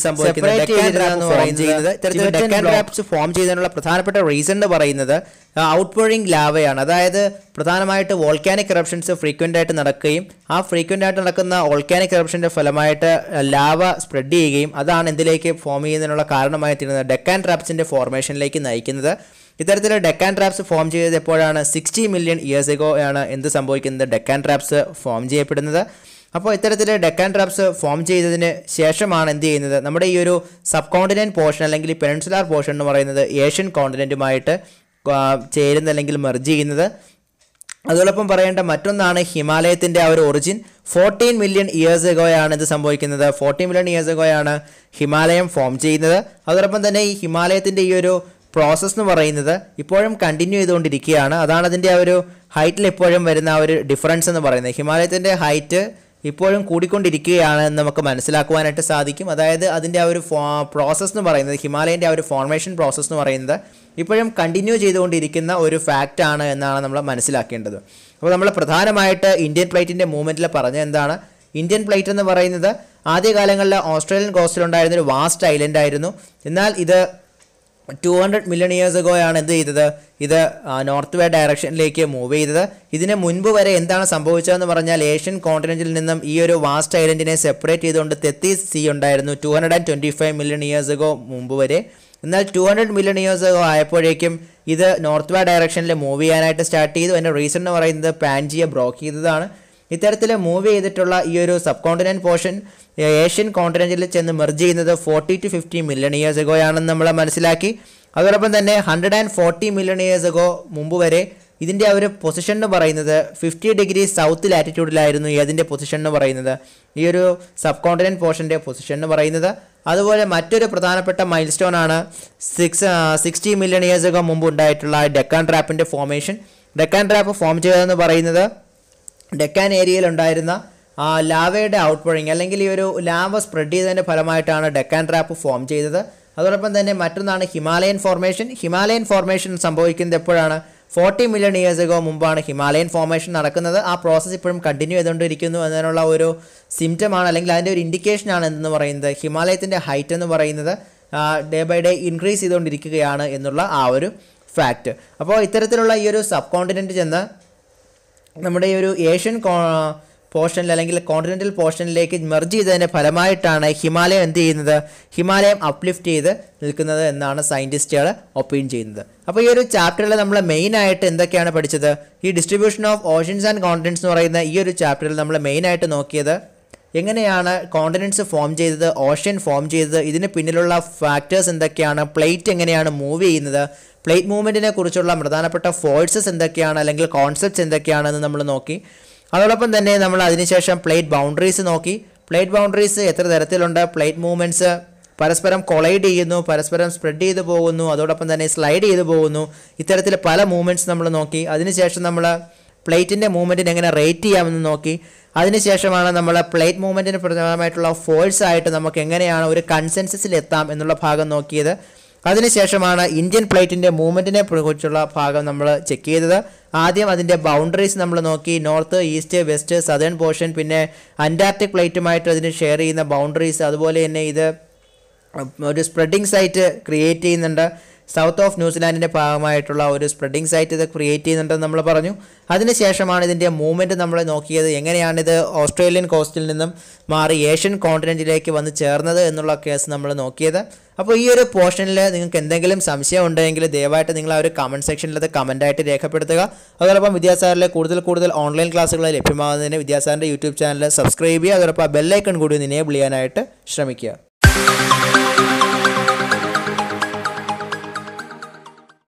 സംഭവിക്കുന്നത് ഫോം ചെയ്തതിനുള്ള പ്രധാനപ്പെട്ട റീസൺ എന്ന് പറയുന്നത് ഔട്ട് പോഴിങ് ലാവയാണ് അതായത് പ്രധാനമായിട്ട് വോൾക്കാനിക് എറപ്ഷൻസ് ഫ്രീക്വൻ്റ് ആയിട്ട് നടക്കുകയും ആ ഫ്രീക്വൻ്റ് ആയിട്ട് നടക്കുന്ന വോൾക്കാനിക് എറപ്ഷൻ്റെ ഫലമായിട്ട് ലാവ സ്പ്രെഡ് ചെയ്യുകയും അതാണ് എന്തിലേക്ക് ഫോം ചെയ്യുന്നതിനുള്ള കാരണമായി തീരുന്നത് ഡെക്കാൻ ട്രാപ്സിൻ്റെ ഫോർമേഷനിലേക്ക് നയിക്കുന്നത് ഇത്തരത്തിൽ ഡെക്കാൻ ട്രാപ്സ് ഫോം ചെയ്തത് എപ്പോഴാണ് സിക്സ്റ്റി മില്യൺ ഇയേഴ്സ് എഗോ ആണ് എന്ത് സംഭവിക്കുന്നത് ഡെക്കാൻ ട്രാപ്സ് ഫോം ചെയ്യപ്പെടുന്നത് അപ്പോൾ ഇത്തരത്തിൽ ഡെക്കാൻ ട്രാപ്സ് ഫോം ചെയ്തതിന് ശേഷമാണ് എന്ത് ചെയ്യുന്നത് നമ്മുടെ ഈ ഒരു സബ് കോണ്ടിനെൻറ്റ് പോർഷൻ അല്ലെങ്കിൽ പെനിൻസുലാർ പോർഷൻ എന്ന് പറയുന്നത് ഏഷ്യൻ കോണ്ടിനെൻറ്റുമായിട്ട് ചേരുന്ന അല്ലെങ്കിൽ മെർജ് ചെയ്യുന്നത് അതോടൊപ്പം പറയേണ്ട മറ്റൊന്നാണ് ഹിമാലയത്തിൻ്റെ ആ ഒരു ഒറിജിൻ ഫോർട്ടീൻ മില്യൺ ഇയേഴ്സ് എഗോയാണ് ഇത് സംഭവിക്കുന്നത് ഫോർട്ടീൻ മില്യൺ ഇയേഴ്സ് എഗോയാണ് ഹിമാലയം ഫോം ചെയ്യുന്നത് അതോടൊപ്പം തന്നെ ഈ ഹിമാലയത്തിൻ്റെ ഈ ഒരു പ്രോസസ്സ് എന്ന് പറയുന്നത് ഇപ്പോഴും കണ്ടിന്യൂ ചെയ്തുകൊണ്ടിരിക്കുകയാണ് അതാണ് അതിൻ്റെ ആ ഒരു ഹൈറ്റിൽ ഇപ്പോഴും വരുന്ന ആ ഒരു ഡിഫറൻസ് എന്ന് പറയുന്നത് ഹിമാലയത്തിൻ്റെ ഹൈറ്റ് ഇപ്പോഴും കൂടിക്കൊണ്ടിരിക്കുകയാണ് എന്ന് നമുക്ക് മനസ്സിലാക്കുവാനായിട്ട് സാധിക്കും അതായത് അതിൻ്റെ ആ ഒരു പ്രോസസ്സ് എന്ന് പറയുന്നത് ഹിമാലയൻ്റെ ആ ഒരു ഫോർമേഷൻ പ്രോസസ്സ് എന്ന് പറയുന്നത് ഇപ്പോഴും കണ്ടിന്യൂ ചെയ്തുകൊണ്ടിരിക്കുന്ന ഒരു ഫാക്റ്റ് ആണ് എന്നാണ് നമ്മൾ മനസ്സിലാക്കേണ്ടത് അപ്പോൾ നമ്മൾ പ്രധാനമായിട്ട് ഇന്ത്യൻ പ്ലേറ്റിൻ്റെ മൂവ്മെൻറ്റിൽ പറഞ്ഞ എന്താണ് ഇന്ത്യൻ പ്ലേറ്റ് എന്ന് പറയുന്നത് ആദ്യകാലങ്ങളിൽ ഓസ്ട്രേലിയൻ കോസ്റ്റിലുണ്ടായിരുന്ന ഒരു വാസ്റ്റ് ഐലൻഡ് ആയിരുന്നു എന്നാൽ ഇത് ടു ഹൺഡ്രഡ് മില്യൺ ഇയേഴ്സ് എഗോയാണ് എന്ത് ചെയ്തത് ഇത് നോർത്ത് വേ ഡയറക്ഷനിലേക്ക് മൂവ് ചെയ്തത് ഇതിന് മുൻപ് വരെ എന്താണ് സംഭവിച്ചതെന്ന് പറഞ്ഞാൽ ഏഷ്യൻ കോണ്ടിനെൻറ്റിൽ നിന്നും ഈ ഒരു വാസ്റ്റ് ഐലൻഡിനെ സെപ്പറേറ്റ് ചെയ്തുകൊണ്ട് തെത്തീസ് സീ ഉണ്ടായിരുന്നു two hundred and twenty five million years ago മുമ്പ് വരെ എന്നാൽ two hundred million years ago ആയപ്പോഴേക്കും ഇത് നോർത്ത് വേ ഡയറക്ഷനിൽ മൂവ് ചെയ്യാനായിട്ട് സ്റ്റാർട്ട് ചെയ്തു അതിൻ്റെ റീസൺ എന്ന് പറയുന്നത് പാൻജിയെ ബ്രോക്ക് ചെയ്തതാണ് ഇത്തരത്തിൽ മൂവ് ചെയ്തിട്ടുള്ള ഈ ഒരു സബ് കോണ്ടിനെൻറ്റ് പോർഷൻ ഏഷ്യൻ കോണ്ടിനെൻറ്റിൽ ചെന്ന് മെർജ് ചെയ്യുന്നത് forty to fifty million years എഗോയാണെന്ന് നമ്മൾ മനസ്സിലാക്കി അതോടൊപ്പം തന്നെ hundred and forty million years ago മുമ്പ് വരെ ഇതിൻ്റെ ആ ഒരു പൊസിഷൻ എന്ന് പറയുന്നത് ഫിഫ്റ്റി ഡിഗ്രി സൗത്ത് ലാറ്റിറ്റ്യൂഡിലായിരുന്നു അതിൻ്റെ പൊസിഷൻ എന്ന് പറയുന്നത് ഈ ഒരു സബ് കോണ്ടിനെൻറ്റ് പോർഷൻ്റെ പൊസിഷൻ എന്ന് പറയുന്നത് അതുപോലെ മറ്റൊരു പ്രധാനപ്പെട്ട മൈൽ സ്റ്റോൺ ആണ് six sixty million years ago മുമ്പ് ഉണ്ടായിട്ടുള്ള ഡെക്കാൻ ട്രാപ്പിൻ്റെ ഫോർമേഷൻ ഡെക്കാൻ ട്രാപ്പ് ഫോം ചെയ്തതെന്ന് പറയുന്നത് ഡെക്കാൻ ഏരിയയിൽ ഉണ്ടായിരുന്ന ആ ലാവയുടെ ഔട്ട്പോഴിങ് അല്ലെങ്കിൽ ഈ ഒരു ലാവ സ്പ്രെഡ് ചെയ്തതിൻ്റെ ഫലമായിട്ടാണ് ഡെക്കാൻ ട്രാപ്പ് ഫോം ചെയ്തത് അതോടൊപ്പം തന്നെ മറ്റൊന്നാണ് ഹിമാലയൻ ഫോർമേഷൻ ഹിമാലയൻ ഫോർമേഷൻ സംഭവിക്കുന്നത് എപ്പോഴാണ് ഫോർട്ടി മില്യൺ ഇയേഴ്സ് എഗോ മുമ്പാണ് ഹിമാലയൻ ഫോർമേഷൻ നടക്കുന്നത് ആ പ്രോസസ്സ് ഇപ്പോഴും കണ്ടിന്യൂ ചെയ്തുകൊണ്ടിരിക്കുന്നു എന്നതിനുള്ള ഒരു സിംറ്റമാണ് അല്ലെങ്കിൽ അതിൻ്റെ ഒരു ഇൻഡിക്കേഷനാണ് എന്തെന്ന് പറയുന്നത് ഹിമാലയത്തിൻ്റെ ഹൈറ്റ് എന്ന് പറയുന്നത് ഡേ ബൈ ഡേ ഇൻക്രീസ് ചെയ്തുകൊണ്ടിരിക്കുകയാണ് എന്നുള്ള ആ ഒരു ഫാക്റ്റ് അപ്പോൾ ഇത്തരത്തിലുള്ള ഈ ഒരു സബ് കോണ്ടിനെൻറ്റ് ചെന്ന് നമ്മുടെ ഈ ഒരു ഏഷ്യൻ പോർഷനിൽ അല്ലെങ്കിൽ കോണ്ടിനെൻ്റൽ പോർഷനിലേക്ക് മെർജ് ചെയ്തതിൻ്റെ ഫലമായിട്ടാണ് ഹിമാലയം എന്ത് ചെയ്യുന്നത് ഹിമാലയം അപ്ലിഫ്റ്റ് ചെയ്ത് നിൽക്കുന്നത് എന്നാണ് സയൻറ്റിസ്റ്റുകൾ ഒപ്പീൻ ചെയ്യുന്നത് അപ്പോൾ ഈ ഒരു ചാപ്റ്ററിൽ നമ്മൾ മെയിനായിട്ട് എന്തൊക്കെയാണ് പഠിച്ചത് ഈ distribution of oceans and continents എന്ന് പറയുന്ന ഈ ഒരു ചാപ്റ്ററിൽ നമ്മൾ മെയിനായിട്ട് നോക്കിയത് എങ്ങനെയാണ് കോണ്ടിനെൻറ്റ്സ് ഫോം ചെയ്തത് ഓഷ്യൻ ഫോം ചെയ്തത് ഇതിന് പിന്നിലുള്ള ഫാക്ടേഴ്സ് എന്തൊക്കെയാണ് പ്ലേറ്റ് എങ്ങനെയാണ് മൂവ് ചെയ്യുന്നത് പ്ലേറ്റ് മൂവ്മെൻറ്റിനെ കുറിച്ചുള്ള പ്രധാനപ്പെട്ട ഫോഴ്സസ് എന്തൊക്കെയാണ് അല്ലെങ്കിൽ കോൺസെപ്റ്റ്സ് എന്തൊക്കെയാണെന്ന് നമ്മൾ നോക്കി അതോടൊപ്പം തന്നെ നമ്മൾ അതിനുശേഷം പ്ലേറ്റ് ബൗണ്ടറീസ് നോക്കി പ്ലേറ്റ് ബൗണ്ടറീസ് എത്ര തരത്തിലുണ്ട് പ്ലേറ്റ് മൂവ്മെൻറ്റ്സ് പരസ്പരം കൊളൈഡ് ചെയ്യുന്നു പരസ്പരം സ്പ്രെഡ് ചെയ്തു പോകുന്നു അതോടൊപ്പം തന്നെ സ്ലൈഡ് ചെയ്തു പോകുന്നു ഇത്തരത്തിൽ പല മൂവ്മെൻറ്റ്സ് നമ്മൾ നോക്കി അതിനുശേഷം നമ്മൾ പ്ലേറ്റിൻ്റെ മൂവ്മെൻറ്റിന് എങ്ങനെ റേറ്റ് ചെയ്യാമെന്ന് നോക്കി അതിനുശേഷമാണ് നമ്മൾ പ്ലേറ്റ് മൂവ്മെൻറ്റിന് പ്രധാനമായിട്ടുള്ള ഫോഴ്സ് ആയിട്ട് നമുക്ക് എങ്ങനെയാണ് ഒരു കൺസെൻസസിൽ എത്താം എന്നുള്ള ഭാഗം നോക്കിയത് അതിനുശേഷമാണ് ഇന്ത്യൻ പ്ലേറ്റിൻ്റെ മൂവ്മെൻറ്റിനെ കുറിച്ചുള്ള ഭാഗം നമ്മൾ ചെക്ക് ചെയ്തത് ആദ്യം അതിൻ്റെ ബൗണ്ടറീസ് നമ്മൾ നോക്കി north east west southern portion പിന്നെ അന്റാർട്ടിക് പ്ലേറ്റുമായിട്ട് അതിന് ഷെയർ ചെയ്യുന്ന ബൗണ്ടറീസ് അതുപോലെ തന്നെ ഇത് ഒരു സ്പ്രെഡിങ് സൈറ്റ് ക്രിയേറ്റ് ചെയ്യുന്നുണ്ട് സൗത്ത് ഓഫ് ന്യൂസിലാൻഡിൻ്റെ ഭാഗമായിട്ടുള്ള ഒരു സ്പ്രെഡിങ് സൈറ്റ് ഇത് ക്രിയേറ്റ് ചെയ്യുന്നുണ്ടെന്ന് നമ്മൾ പറഞ്ഞു അതിനുശേഷമാണ് ഇതിൻ്റെ മൂവ്മെൻറ്റ് നമ്മൾ നോക്കിയത് എങ്ങനെയാണിത് ഓസ്ട്രേലിയൻ കോസ്റ്റിൽ നിന്നും മാറി ഏഷ്യൻ കോണ്ടിനെൻറ്റിലേക്ക് വന്ന് ചേർന്നത് എന്നുള്ള കേസ് നമ്മൾ നോക്കിയത് അപ്പോൾ ഈ ഒരു പോർഷനിൽ നിങ്ങൾക്ക് എന്തെങ്കിലും സംശയം ഉണ്ടെങ്കിൽ ദയവായിട്ട് നിങ്ങൾ ആ ഒരു കമൻറ്റ് സെക്ഷനിൽ അത് കമൻറ്റായിട്ട് രേഖപ്പെടുത്തുക അതോടൊപ്പം വിദ്യാസാറിലെ കൂടുതൽ കൂടുതൽ ഓൺലൈൻ ക്ലാസ്സുകൾ ലഭ്യമാകുന്നതിന് വിദ്യാസാറിൻ്റെ യൂട്യൂബ് ചാനൽ സബ്സ്ക്രൈബ് ചെയ്യുക അതോടൊപ്പം ബെല്ലൈക്കൺ കൂടി ഒന്ന് എനേബിൾ ചെയ്യാനായിട്ട് ശ്രമിക്കുക